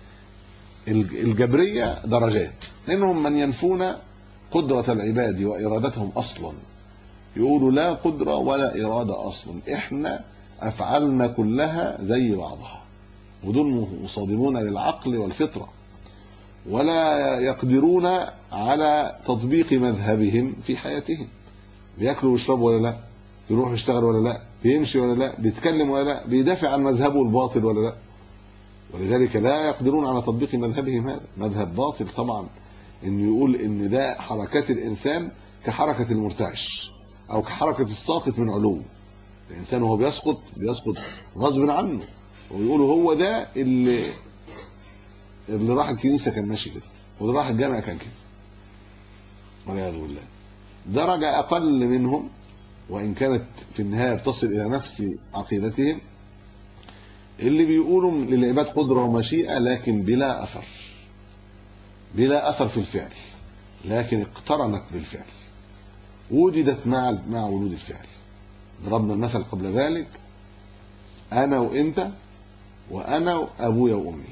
الجبرية درجات منهم من ينفون قدرة العباد وإرادتهم أصلا يقولوا لا قدرة ولا إرادة أصلا إحنا أفعالنا كلها زي بعضها ودول مصادمون للعقل والفطرة ولا يقدرون على تطبيق مذهبهم في حياتهم بياكلوا ويشربوا ولا لا يروح يشتغل ولا لا بيمشي ولا لا بيتكلم ولا لا بيدافع عن مذهبه الباطل ولا لا ولذلك لا يقدرون على تطبيق مذهبهم هذا مذهب باطل طبعا انه يقول ان ده حركات الانسان كحركة المرتعش او كحركة الساقط من علو الانسان وهو بيسقط بيسقط غصب عنه ويقولوا هو ده اللي اللي راح الكنيسه كان ماشي كده واللي راح الجامع كان كده والعياذ بالله درجه اقل منهم وان كانت في النهايه بتصل الى نفس عقيدتهم اللي بيقولوا للعباد قدره ومشيئه لكن بلا اثر بلا اثر في الفعل لكن اقترنت بالفعل وجدت مع مع وجود الفعل ضربنا المثل قبل ذلك انا وانت وانا وابويا وامي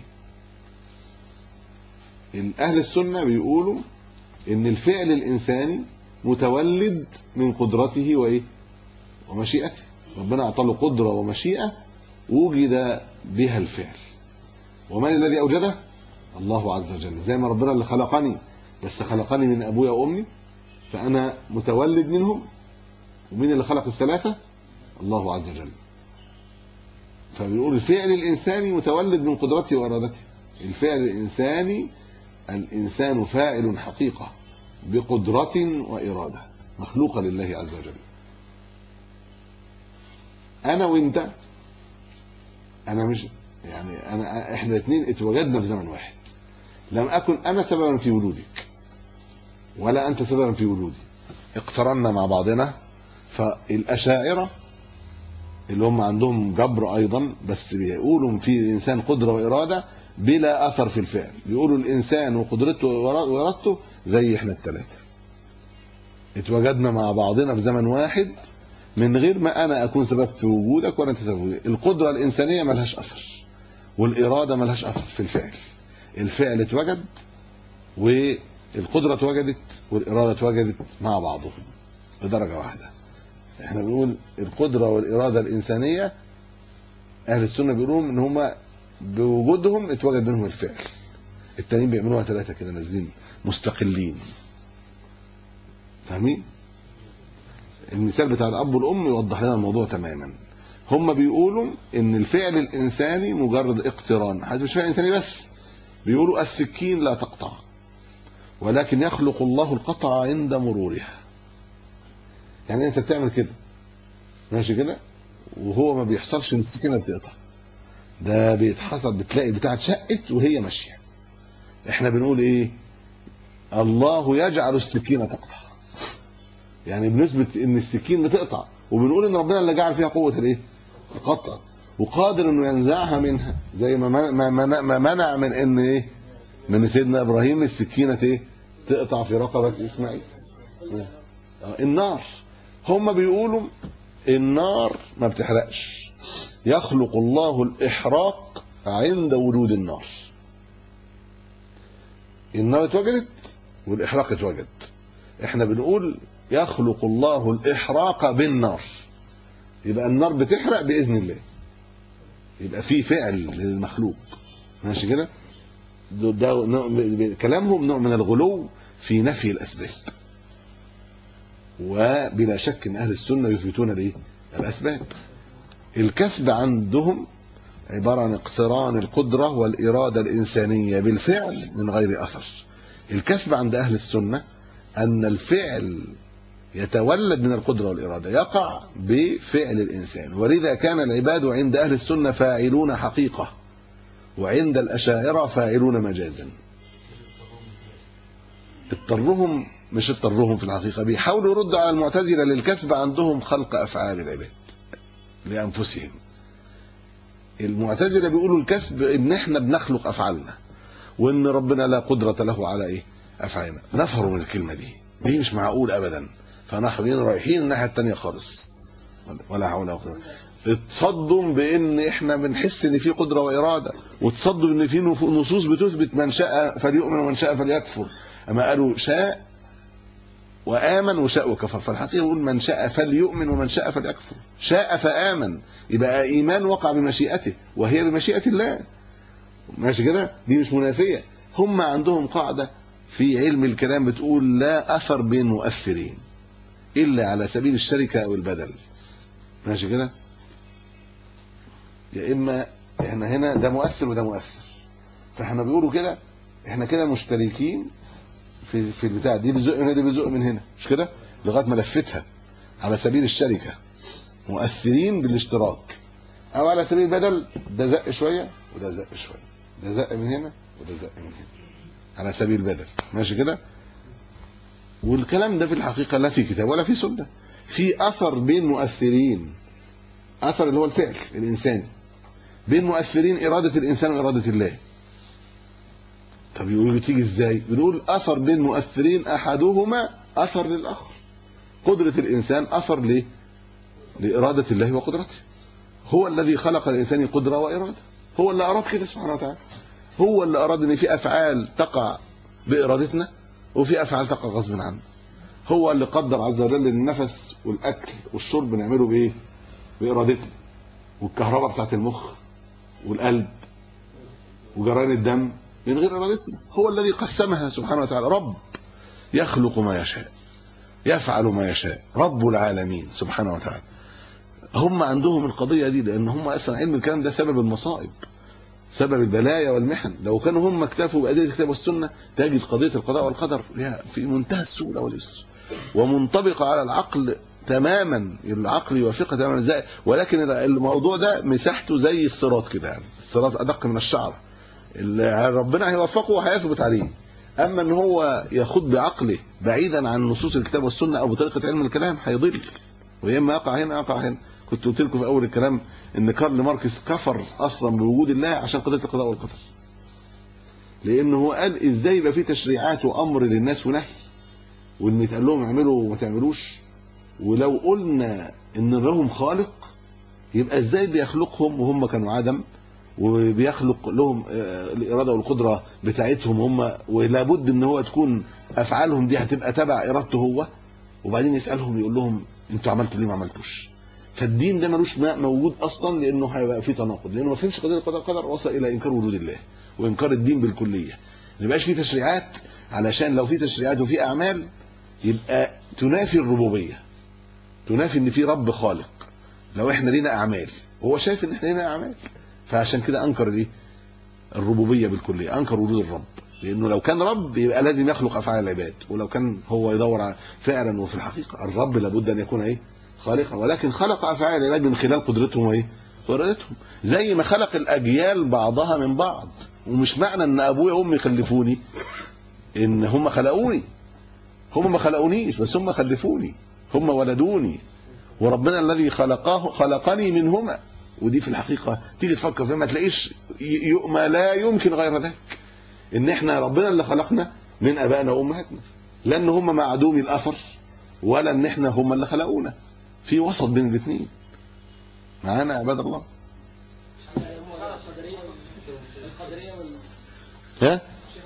اهل السنه بيقولوا ان الفعل الانساني متولد من قدرته وايه ومشيئته ربنا اعطى له قدره ومشيئه وجد بها الفعل ومن الذي اوجده الله عز وجل زي ما ربنا اللي خلقني بس خلقني من ابويا وامي فانا متولد منهم ومين اللي خلق الثلاثة الله عز وجل فبيقول الفعل الإنساني متولد من قدرته وإرادته الفعل الإنساني الإنسان فاعل حقيقة بقدرة وإرادة مخلوقة لله عز وجل أنا وأنت أنا مش يعني أنا إحنا الاثنين اتوجدنا في زمن واحد لم أكن أنا سببا في وجودك ولا أنت سببا في وجودي اقترنا مع بعضنا فالأشاعرة اللي هم عندهم جبر أيضا بس بيقولوا في الإنسان قدرة وإرادة بلا أثر في الفعل بيقولوا الإنسان وقدرته وإرادته زي إحنا الثلاثة اتوجدنا مع بعضنا في زمن واحد من غير ما أنا أكون سبب في وجودك ولا أنت سبب في وجودك القدرة الإنسانية ملهاش أثر والإرادة ملهاش أثر في الفعل الفعل اتوجد والقدرة اتوجدت والإرادة اتوجدت مع بعضهم بدرجة واحدة احنا بنقول القدرة والإرادة الإنسانية أهل السنة بيقولوا إن هما بوجودهم اتوجد منهم الفعل التانيين بيعملوها ثلاثة كده نازلين مستقلين فاهمين؟ المثال بتاع الأب والأم يوضح لنا الموضوع تماما هم بيقولوا إن الفعل الإنساني مجرد اقتران حاجة مش فعل إنساني بس بيقولوا السكين لا تقطع ولكن يخلق الله القطع عند مرورها يعني انت بتعمل كده ماشي كده وهو ما بيحصلش ان السكينه بتقطع ده بيتحصل بتلاقي بتاعه اتشقت وهي ماشيه احنا بنقول ايه الله يجعل السكينه تقطع يعني بنثبت ان السكين بتقطع وبنقول ان ربنا اللي جعل فيها قوه الايه القطع وقادر انه ينزعها منها زي ما ما ما منع من ان ايه من سيدنا ابراهيم السكينه ايه تقطع في رقبه اسماعيل النار هم بيقولوا النار ما بتحرقش يخلق الله الإحراق عند وجود النار النار اتوجدت والإحراق اتوجد احنا بنقول يخلق الله الإحراق بالنار يبقى النار بتحرق بإذن الله يبقى في فعل للمخلوق ماشي كده ده, ده كلامهم نوع من الغلو في نفي الأسباب وبلا شك ان اهل السنه يثبتون الايه الاسباب الكسب عندهم عبارة عن اقتران القدرة والإرادة الإنسانية بالفعل من غير أثر الكسب عند أهل السنة أن الفعل يتولد من القدرة والإرادة يقع بفعل الإنسان ولذا كان العباد عند أهل السنة فاعلون حقيقة وعند الأشاعرة فاعلون مجازا اضطرهم مش اضطرهم في الحقيقة بيحاولوا يردوا على المعتزلة للكسب عندهم خلق أفعال العباد لأنفسهم المعتزلة بيقولوا الكسب ان احنا بنخلق افعالنا وان ربنا لا قدرة له على ايه افعالنا نفروا من الكلمة دي دي مش معقول ابدا فنحن رايحين الناحية التانية خالص ولا حول ولا قوة اتصدم بان احنا بنحس ان في قدرة وارادة وتصدم ان في نصوص بتثبت من شاء فليؤمن ومن شاء فليكفر اما قالوا شاء وآمن وشاء وكفر فالحقيقة يقول من شاء فليؤمن ومن شاء فليكفر شاء فآمن يبقى إيمان وقع بمشيئته وهي بمشيئة الله ماشي كده دي مش منافية هم عندهم قاعدة في علم الكلام بتقول لا أثر بين مؤثرين إلا على سبيل الشركة أو البدل ماشي كده يا إما احنا هنا ده مؤثر وده مؤثر فاحنا بيقولوا كده احنا كده مشتركين في في البتاع دي بتزق من هنا دي بتزق من هنا مش كده لغايه ما لفتها على سبيل الشركه مؤثرين بالاشتراك او على سبيل البدل ده زق شويه وده زق شويه ده زق من هنا وده زق من هنا على سبيل البدل ماشي كده والكلام ده في الحقيقه لا في كتاب ولا في سنه في اثر بين مؤثرين اثر اللي هو الفعل الانساني بين مؤثرين اراده الانسان واراده الله طب يقولوا بتيجي ازاي بنقول اثر بين مؤثرين احدهما اثر للاخر قدرة الانسان اثر ليه لارادة الله وقدرته هو الذي خلق الانسان قدرة وارادة هو اللي اراد كده سبحانه وتعالى هو اللي اراد ان في افعال تقع بارادتنا وفي افعال تقع غصب عنا هو اللي قدر عز وجل النفس والاكل والشرب نعمله بايه بارادتنا والكهرباء بتاعت المخ والقلب وجريان الدم من غير ارادتنا هو الذي قسمها سبحانه وتعالى رب يخلق ما يشاء يفعل ما يشاء رب العالمين سبحانه وتعالى هم عندهم القضية دي لأن هم أصلا علم الكلام ده سبب المصائب سبب البلايا والمحن لو كانوا هم اكتفوا بأدلة الكتاب والسنة تجد قضية القضاء والقدر في منتهى السهولة واليسر ومنطبقة على العقل تماما العقل يوافقها تماما ازاي ولكن الموضوع ده مساحته زي الصراط كده يعني الصراط أدق من الشعر اللي ربنا هيوفقه وهيثبت عليه اما ان هو يخوض بعقله بعيدا عن نصوص الكتاب والسنه او بطريقه علم الكلام هيضل ويا اما يقع هنا يقع هنا كنت قلت لكم في اول الكلام ان كارل ماركس كفر اصلا بوجود الله عشان قضيه القضاء والقدر لان هو قال ازاي يبقى في تشريعات وامر للناس ونهي وان يتقال لهم اعملوا وما تعملوش ولو قلنا ان لهم خالق يبقى ازاي بيخلقهم وهم كانوا عدم وبيخلق لهم الاراده والقدره بتاعتهم هم ولابد ان هو تكون افعالهم دي هتبقى تبع ارادته هو وبعدين يسالهم يقول لهم انتوا عملتوا ليه ما عملتوش فالدين ده ملوش موجود اصلا لانه هيبقى فيه تناقض لانه ما فهمش قضيه القدر القدر وصل الى انكار وجود الله وانكار الدين بالكليه ما يبقاش فيه تشريعات علشان لو في تشريعات وفي اعمال يبقى تنافي الربوبيه تنافي ان في رب خالق لو احنا لينا اعمال وهو شايف ان احنا لينا اعمال فعشان كده انكر الايه الربوبيه بالكليه انكر وجود الرب لانه لو كان رب يبقى لازم يخلق افعال العباد ولو كان هو يدور على فعلا وفي الحقيقه الرب لابد ان يكون ايه خالقا ولكن خلق افعال العباد من خلال قدرتهم وايه وارادتهم زي ما خلق الاجيال بعضها من بعض ومش معنى ان ابويا وامي خلفوني ان هم خلقوني هم ما خلقونيش بس هم خلفوني هم ولدوني وربنا الذي خلقاه خلقني منهما ودي في الحقيقة تيجي تفكر فيها ما تلاقيش ما لا يمكن غير ذلك ان احنا ربنا اللي خلقنا من ابائنا وامهاتنا لان هم معدومي الاثر ولا ان احنا هم اللي خلقونا في وسط بين الاثنين معانا يا عباد الله ها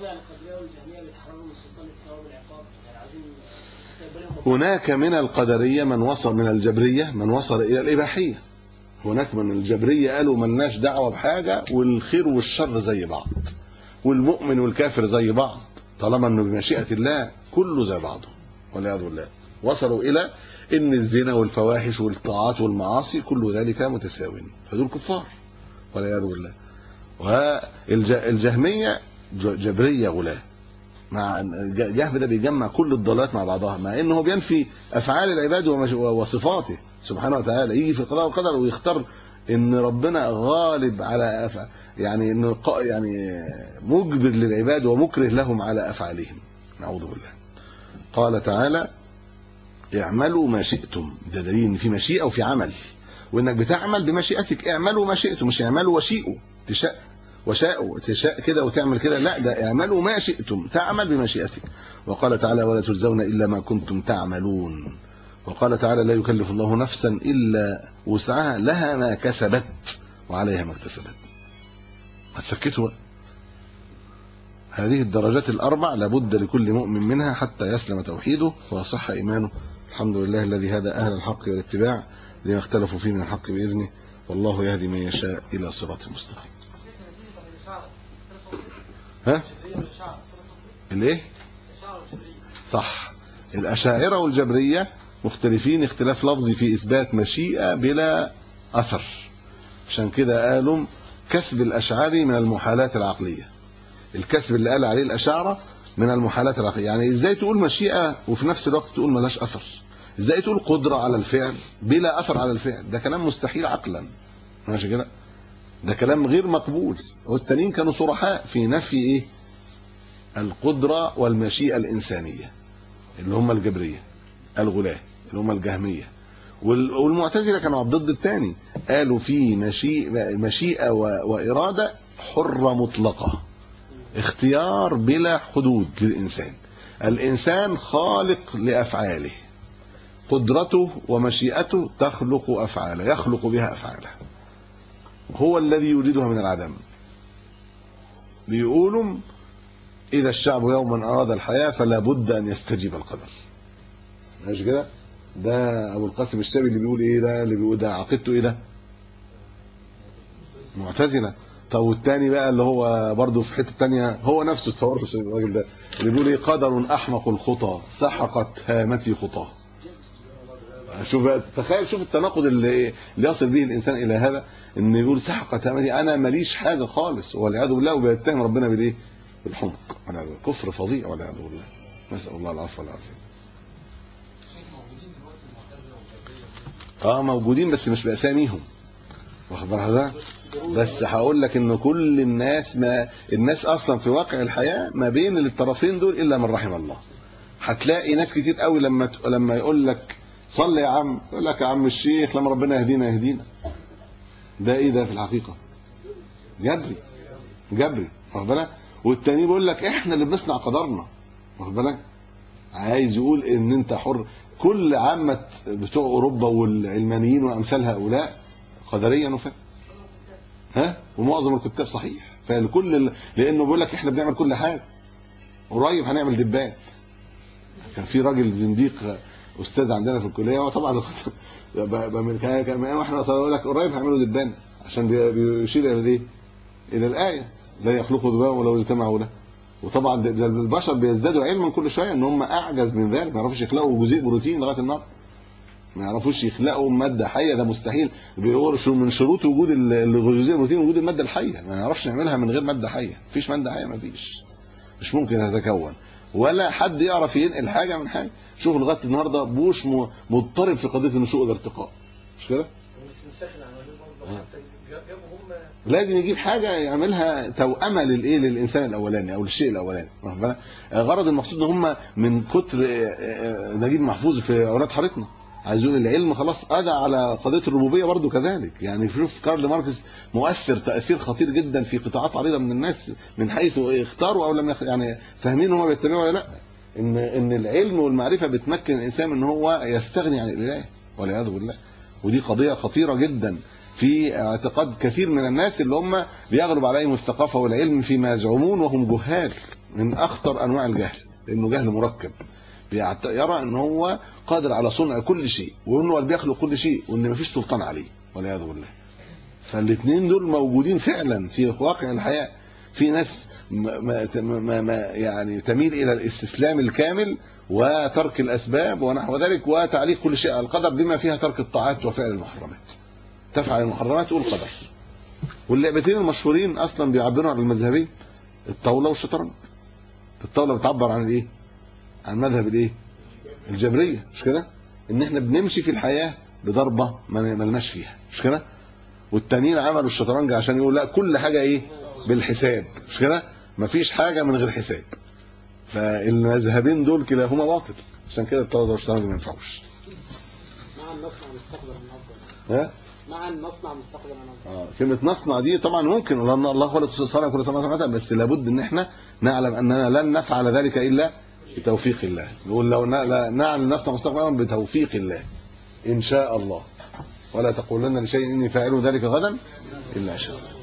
هناك من القدرية من وصل من الجبرية من وصل إلى الإباحية هناك من الجبرية قالوا ملناش دعوة بحاجة والخير والشر زي بعض والمؤمن والكافر زي بعض طالما انه بمشيئة الله كله زي بعضه والعياذ بالله وصلوا الى ان الزنا والفواحش والطاعات والمعاصي كل ذلك متساو فدول كفار والعياذ بالله والجهميه جبريه غلاة مع جهم ده بيجمع كل الضلالات مع بعضها مع انه بينفي افعال العباد وصفاته سبحانه وتعالى يجي في القضاء والقدر ويختار ان ربنا غالب على أفعال يعني انه يعني مجبر للعباد ومكره لهم على افعالهم نعوذ بالله قال تعالى اعملوا ما شئتم ده دليل ان في مشيئه وفي عمل وانك بتعمل بمشيئتك اعملوا ما شئتم مش اعملوا وشيئوا تشاء وشاءوا تشاء كده وتعمل كده لا ده اعملوا ما شئتم تعمل بمشيئتك وقال تعالى ولا تجزون الا ما كنتم تعملون وقال تعالى لا يكلف الله نفسا الا وسعها لها ما كسبت وعليها ما اكتسبت ما تسكتوا هذه الدرجات الاربع لابد لكل مؤمن منها حتى يسلم توحيده ويصح ايمانه الحمد لله الذي هدى اهل الحق والاتباع لما اختلفوا فيه من الحق باذنه والله يهدي من يشاء الى صراط مستقيم ها الايه صح الاشاعره والجبريه مختلفين اختلاف لفظي في اثبات مشيئه بلا اثر عشان كده قالوا كسب الاشعري من المحالات العقليه الكسب اللي قال عليه الاشاعره من المحالات العقليه يعني ازاي تقول مشيئه وفي نفس الوقت تقول ملاش اثر ازاي تقول قدره على الفعل بلا اثر على الفعل ده كلام مستحيل عقلا ماشي كده ده كلام غير مقبول والتانيين كانوا صرحاء في نفي ايه القدره والمشيئه الانسانيه اللي هم الجبريه الغلاة اللي هم الجهميه والمعتزله كانوا على الضد الثاني قالوا في مشيئه مشيئه واراده حره مطلقه اختيار بلا حدود للإنسان الإنسان خالق لأفعاله قدرته ومشيئته تخلق أفعاله يخلق بها أفعاله هو الذي يريدها من العدم بيقولوا إذا الشعب يوما أراد الحياة فلا بد أن يستجيب القدر ماشي كده ده أبو القاسم الشابي اللي بيقول إيه ده اللي بيقول ده عقيدته إيه ده معتزلة طب والتاني بقى اللي هو برضه في حته تانية هو نفسه تصور الراجل ده اللي بيقول ايه قدر احمق الخطى سحقت هامتي خطاه شوف بقى تخيل شوف التناقض اللي اللي يصل به الانسان الى هذا ان يقول سحقت هامتي انا ماليش حاجه خالص والعياذ بالله وبيتهم ربنا بالايه؟ بالحمق كفر فظيع والعياذ بالله نسال الله العفو والعافيه اه موجودين بس مش باساميهم واخد بالك بس هقول لك ان كل الناس ما الناس اصلا في واقع الحياه ما بين الطرفين دول الا من رحم الله هتلاقي ناس كتير قوي لما لما يقول لك صلي يا عم يقول لك يا عم الشيخ لما ربنا يهدينا يهدينا ده ايه ده في الحقيقه جبري جبري واخد بالك والتاني بيقول لك احنا اللي بنصنع قدرنا واخد بالك عايز يقول ان انت حر كل عامه بتوع اوروبا والعلمانيين وامثال هؤلاء قدريا وفهم ها ومعظم الكتاب صحيح فالكل ال... لانه بيقول لك احنا بنعمل كل حاجه قريب هنعمل دبان كان في راجل زنديق استاذ عندنا في الكليه وطبعا كان احنا يقول لك قريب هيعملوا دبان عشان بيشير الى الايه؟ الى الايه لا يخلقوا ذبابا ولو اجتمعوا له وطبعا ده البشر بيزدادوا علما كل شويه ان هم اعجز من ذلك ما يعرفوش يخلقوا جزيء بروتين لغايه النهارده ما يعرفوش يخلقوا ماده حيه ده مستحيل بيقولوا من شروط وجود الجزيء البروتين وجود الماده الحيه ما نعرفش نعملها من غير ماده حيه مفيش ماده حيه مفيش مش ممكن تتكون ولا حد يعرف ينقل حاجه من حاجه شوف لغايه النهارده بوش مضطرب في قضيه النشوء والارتقاء مش كده؟ لازم يجيب حاجه يعملها توأمه للايه للانسان الاولاني او للشيء الاولاني غرض المقصود ان هم من كتر نجيب محفوظ في اولاد حارتنا عايز يقول العلم خلاص قضى على قضيه الربوبيه برضه كذلك يعني شوف كارل ماركس مؤثر تاثير خطير جدا في قطاعات عريضه من الناس من حيث اختاروا او لم يعني فاهمين هم بيتبعوا ولا لا ان ان العلم والمعرفه بتمكن الانسان ان هو يستغني عن الاله والعياذ بالله ودي قضيه خطيره جدا في اعتقاد كثير من الناس اللي هم بيغلب عليهم الثقافه والعلم فيما يزعمون وهم جهال من اخطر انواع الجهل لانه جهل مركب يرى ان هو قادر على صنع كل شيء وانه اللي بيخلق كل شيء وان مفيش سلطان عليه والعياذ بالله فالاثنين دول موجودين فعلا في واقع الحياه في ناس ما ما ما ما يعني تميل الى الاستسلام الكامل وترك الاسباب ونحو ذلك وتعليق كل شيء على القدر بما فيها ترك الطاعات وفعل المحرمات تفعل المحرمات تقول قدر واللعبتين المشهورين اصلا بيعبروا عن المذهبين الطاوله والشطرنج الطاوله بتعبر عن الايه عن مذهب الايه الجبريه مش كده ان احنا بنمشي في الحياه بضربه ما ملناش فيها مش كده والتانيين عملوا الشطرنج عشان يقول لا كل حاجه ايه بالحساب مش كده مفيش حاجه من غير حساب فالمذهبين دول كلاهما باطل عشان كده الطاوله والشطرنج ما ينفعوش مع النصنع مستقبلا افضل ها مع النصنع مستقبلا افضل اه كلمة نصنع دي طبعا ممكن لأن الله خلق الصلاة كل سنة وسنة بس لابد ان احنا نعلم اننا لن نفعل ذلك الا بتوفيق الله نقول لو ن- لا- نعلم نصنع مستقبلا بتوفيق الله ان شاء الله ولا تقولن لشيء اني فاعل ذلك غدا الا ان شاء الله